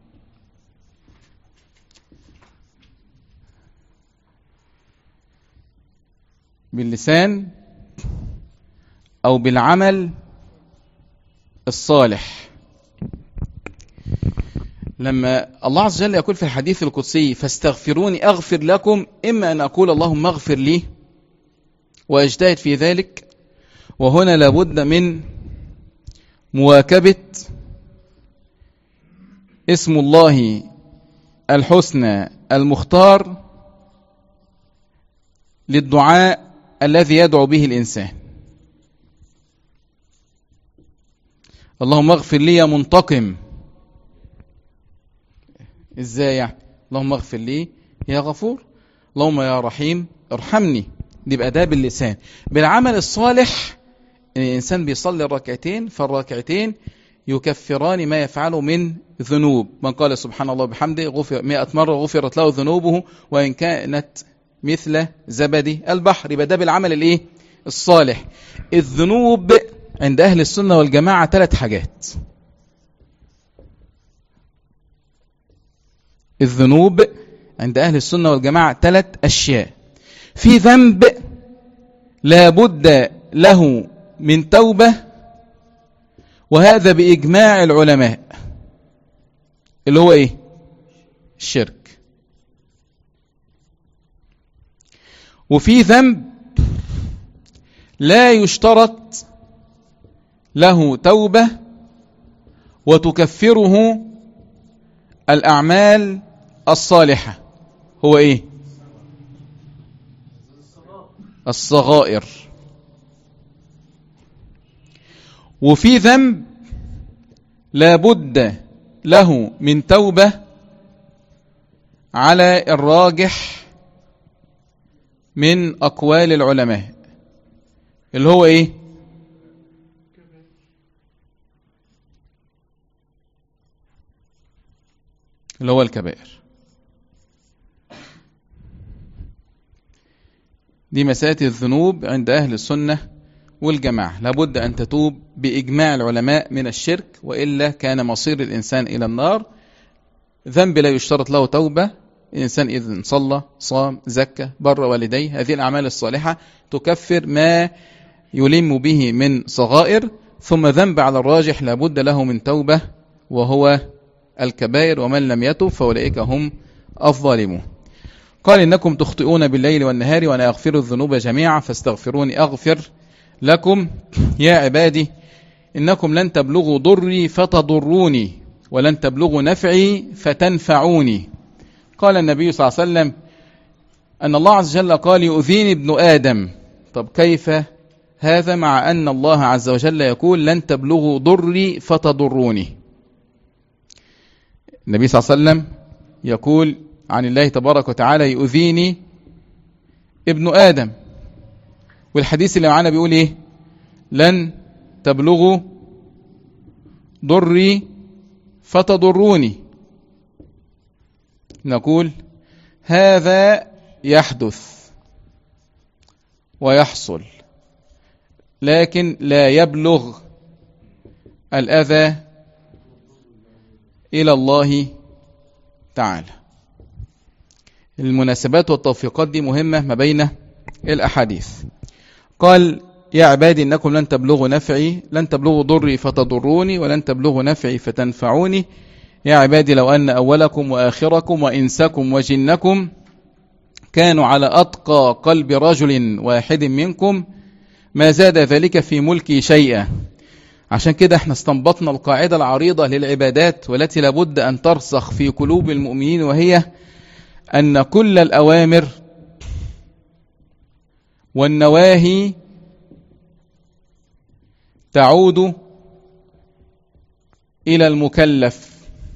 باللسان أو بالعمل الصالح لما الله عز وجل يقول في الحديث القدسي فاستغفروني أغفر لكم إما أن أقول اللهم اغفر لي وأجتهد في ذلك وهنا لابد من مواكبة اسم الله الحسنى المختار للدعاء الذي يدعو به الإنسان اللهم اغفر لي يا منتقم ازاي يعني اللهم اغفر لي يا غفور اللهم يا رحيم ارحمني دي يبقى ده باللسان بالعمل الصالح ان الانسان بيصلي الركعتين فالركعتين يكفران ما يفعله من ذنوب من قال سبحان الله بحمده غفر مئة مرة غفرت له ذنوبه وإن كانت مثل زبد البحر يبقى ده بالعمل الايه الصالح الذنوب عند أهل السنة والجماعة ثلاث حاجات الذنوب عند أهل السنة والجماعة ثلاث أشياء في ذنب لا بد له من توبة وهذا بإجماع العلماء اللي هو إيه الشرك وفي ذنب لا يشترط له توبة وتكفره الأعمال الصالحة هو إيه الصغائر وفي ذنب لابد له من توبة على الراجح من أقوال العلماء اللي هو إيه اللي هو الكبائر دي مسات الذنوب عند أهل السنة والجماعة لابد أن تتوب بإجماع العلماء من الشرك وإلا كان مصير الإنسان إلى النار ذنب لا يشترط له توبة الإنسان إذن صلى صام زكى بر والديه هذه الأعمال الصالحة تكفر ما يلم به من صغائر ثم ذنب على الراجح لابد له من توبة وهو الكبائر ومن لم يتب فأولئك هم الظالمون قال إنكم تخطئون بالليل والنهار وأنا أغفر الذنوب جميعا فاستغفروني أغفر لكم يا عبادي إنكم لن تبلغوا ضري فتضروني ولن تبلغوا نفعي فتنفعوني قال النبي صلى الله عليه وسلم أن الله عز وجل قال يؤذيني ابن آدم طب كيف هذا مع أن الله عز وجل يقول لن تبلغوا ضري فتضروني النبي صلى الله عليه وسلم يقول عن الله تبارك وتعالى يؤذيني ابن آدم والحديث اللي معانا بيقول ايه لن تبلغوا ضري فتضروني نقول هذا يحدث ويحصل لكن لا يبلغ الأذى إلى الله تعالى المناسبات والتوفيقات دي مهمة ما بين الأحاديث قال يا عبادي إنكم لن تبلغوا نفعي لن تبلغوا ضري فتضروني ولن تبلغوا نفعي فتنفعوني يا عبادي لو أن أولكم وآخركم وإنسكم وجنكم كانوا على أتقى قلب رجل واحد منكم ما زاد ذلك في ملكي شيئا عشان كده احنا استنبطنا القاعدة العريضة للعبادات والتي لابد أن ترسخ في قلوب المؤمنين وهي أن كل الأوامر والنواهي تعود إلى المكلف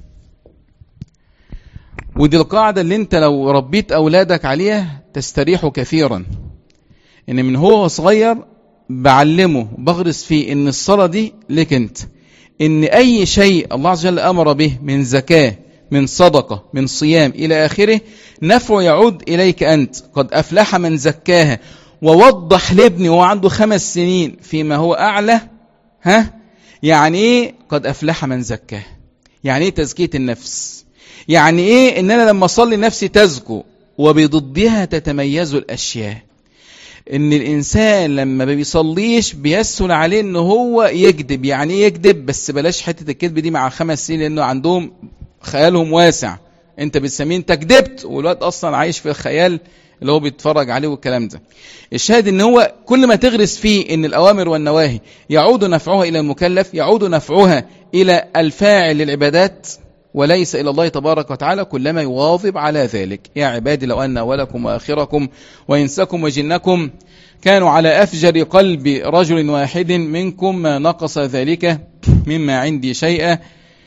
ودي القاعدة اللي انت لو ربيت أولادك عليها تستريح كثيرا ان من هو صغير بعلمه بغرس فيه ان الصلاة دي لك انت ان اي شيء الله عز وجل امر به من زكاة من صدقة من صيام الى اخره نفعه يعود اليك انت قد افلح من زكاها ووضح لابني وهو عنده خمس سنين فيما هو اعلى ها يعني ايه قد افلح من زكاه يعني ايه تزكية النفس يعني ايه ان انا لما اصلي نفسي تزكو وبضدها تتميز الاشياء ان الانسان لما ما بيصليش بيسهل عليه ان هو يكذب يعني ايه يكذب بس بلاش حته الكذب دي مع خمس سنين لانه عندهم خيالهم واسع انت بتسميه انت كذبت والواد اصلا عايش في الخيال اللي هو بيتفرج عليه والكلام ده الشاهد ان هو كل ما تغرس فيه ان الاوامر والنواهي يعود نفعها الى المكلف يعود نفعها الى الفاعل للعبادات وليس إلى الله تبارك وتعالى كلما يواظب على ذلك يا عبادي لو أن أولكم وآخركم وإنسكم وجنكم كانوا على أفجر قلب رجل واحد منكم ما نقص ذلك مما عندي شيئا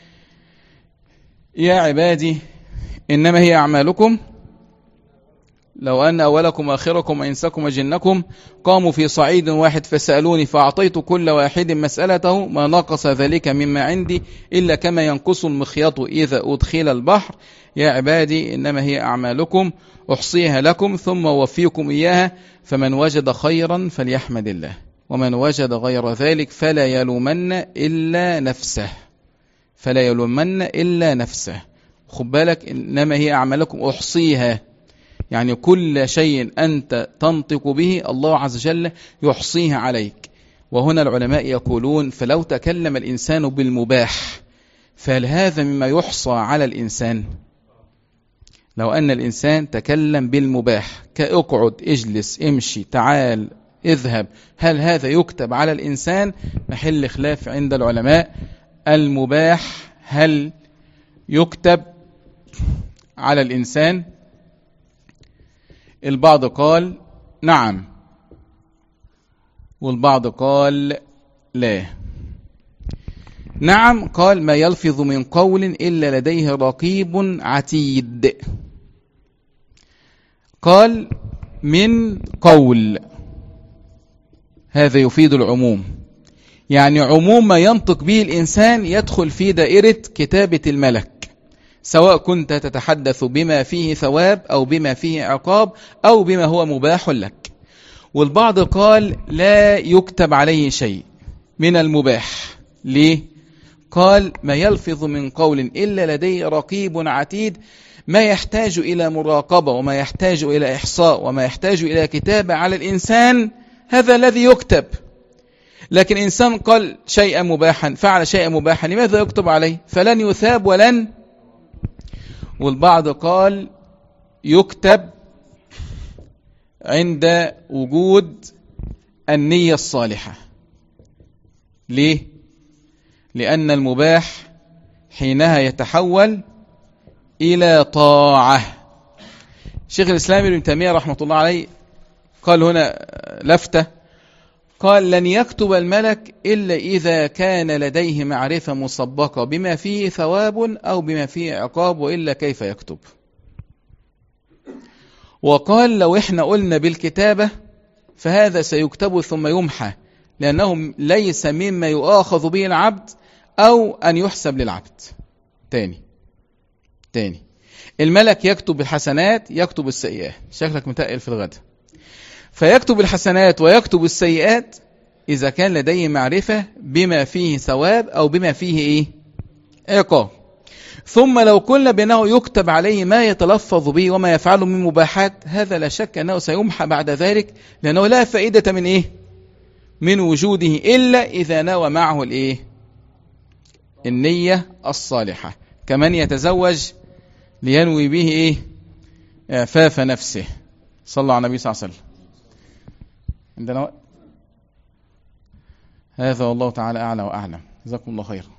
يا عبادي إنما هي أعمالكم لو أن أولكم وآخركم وإنسكم وجنكم قاموا في صعيد واحد فسألوني فأعطيت كل واحد مسألته ما نقص ذلك مما عندي إلا كما ينقص المخيط إذا أدخل البحر يا عبادي إنما هي أعمالكم أحصيها لكم ثم وفيكم إياها فمن وجد خيرا فليحمد الله ومن وجد غير ذلك فلا يلومن إلا نفسه فلا يلومن إلا نفسه خد بالك إنما هي أعمالكم أحصيها يعني كل شيء أنت تنطق به الله عز وجل يحصيه عليك وهنا العلماء يقولون فلو تكلم الإنسان بالمباح فهل هذا مما يحصى على الإنسان لو أن الإنسان تكلم بالمباح كاقعد اجلس امشي تعال اذهب هل هذا يكتب على الإنسان محل خلاف عند العلماء المباح هل يكتب على الإنسان البعض قال نعم والبعض قال لا نعم قال ما يلفظ من قول إلا لديه رقيب عتيد قال من قول هذا يفيد العموم يعني عموم ما ينطق به الإنسان يدخل في دائرة كتابة الملك سواء كنت تتحدث بما فيه ثواب أو بما فيه عقاب أو بما هو مباح لك والبعض قال لا يكتب عليه شيء من المباح ليه؟ قال ما يلفظ من قول إلا لديه رقيب عتيد ما يحتاج إلى مراقبة وما يحتاج إلى إحصاء وما يحتاج إلى كتابة على الإنسان هذا الذي يكتب لكن إنسان قال شيئا مباحا فعل شيئا مباحا لماذا يكتب عليه فلن يثاب ولن والبعض قال يكتب عند وجود النية الصالحة ليه؟ لأن المباح حينها يتحول إلى طاعة شيخ الإسلام ابن تيمية رحمة الله عليه قال هنا لفتة قال لن يكتب الملك إلا إذا كان لديه معرفة مسبقة بما فيه ثواب أو بما فيه عقاب وإلا كيف يكتب وقال لو إحنا قلنا بالكتابة فهذا سيكتب ثم يمحى لأنه ليس مما يؤاخذ به العبد أو أن يحسب للعبد تاني تاني الملك يكتب الحسنات يكتب السيئات شكلك متقل في الغد فيكتب الحسنات ويكتب السيئات إذا كان لديه معرفة بما فيه ثواب أو بما فيه إيه عقاب ثم لو قلنا بأنه يكتب عليه ما يتلفظ به وما يفعله من مباحات هذا لا شك أنه سيمحى بعد ذلك لأنه لا فائدة من إيه من وجوده إلا إذا نوى معه الإيه النية الصالحة كمن يتزوج لينوي به إيه إعفاف نفسه صلى على النبي صلى الله عليه وسلم عندنا وقت هذا والله تعالى أعلى وأعلم جزاكم الله خير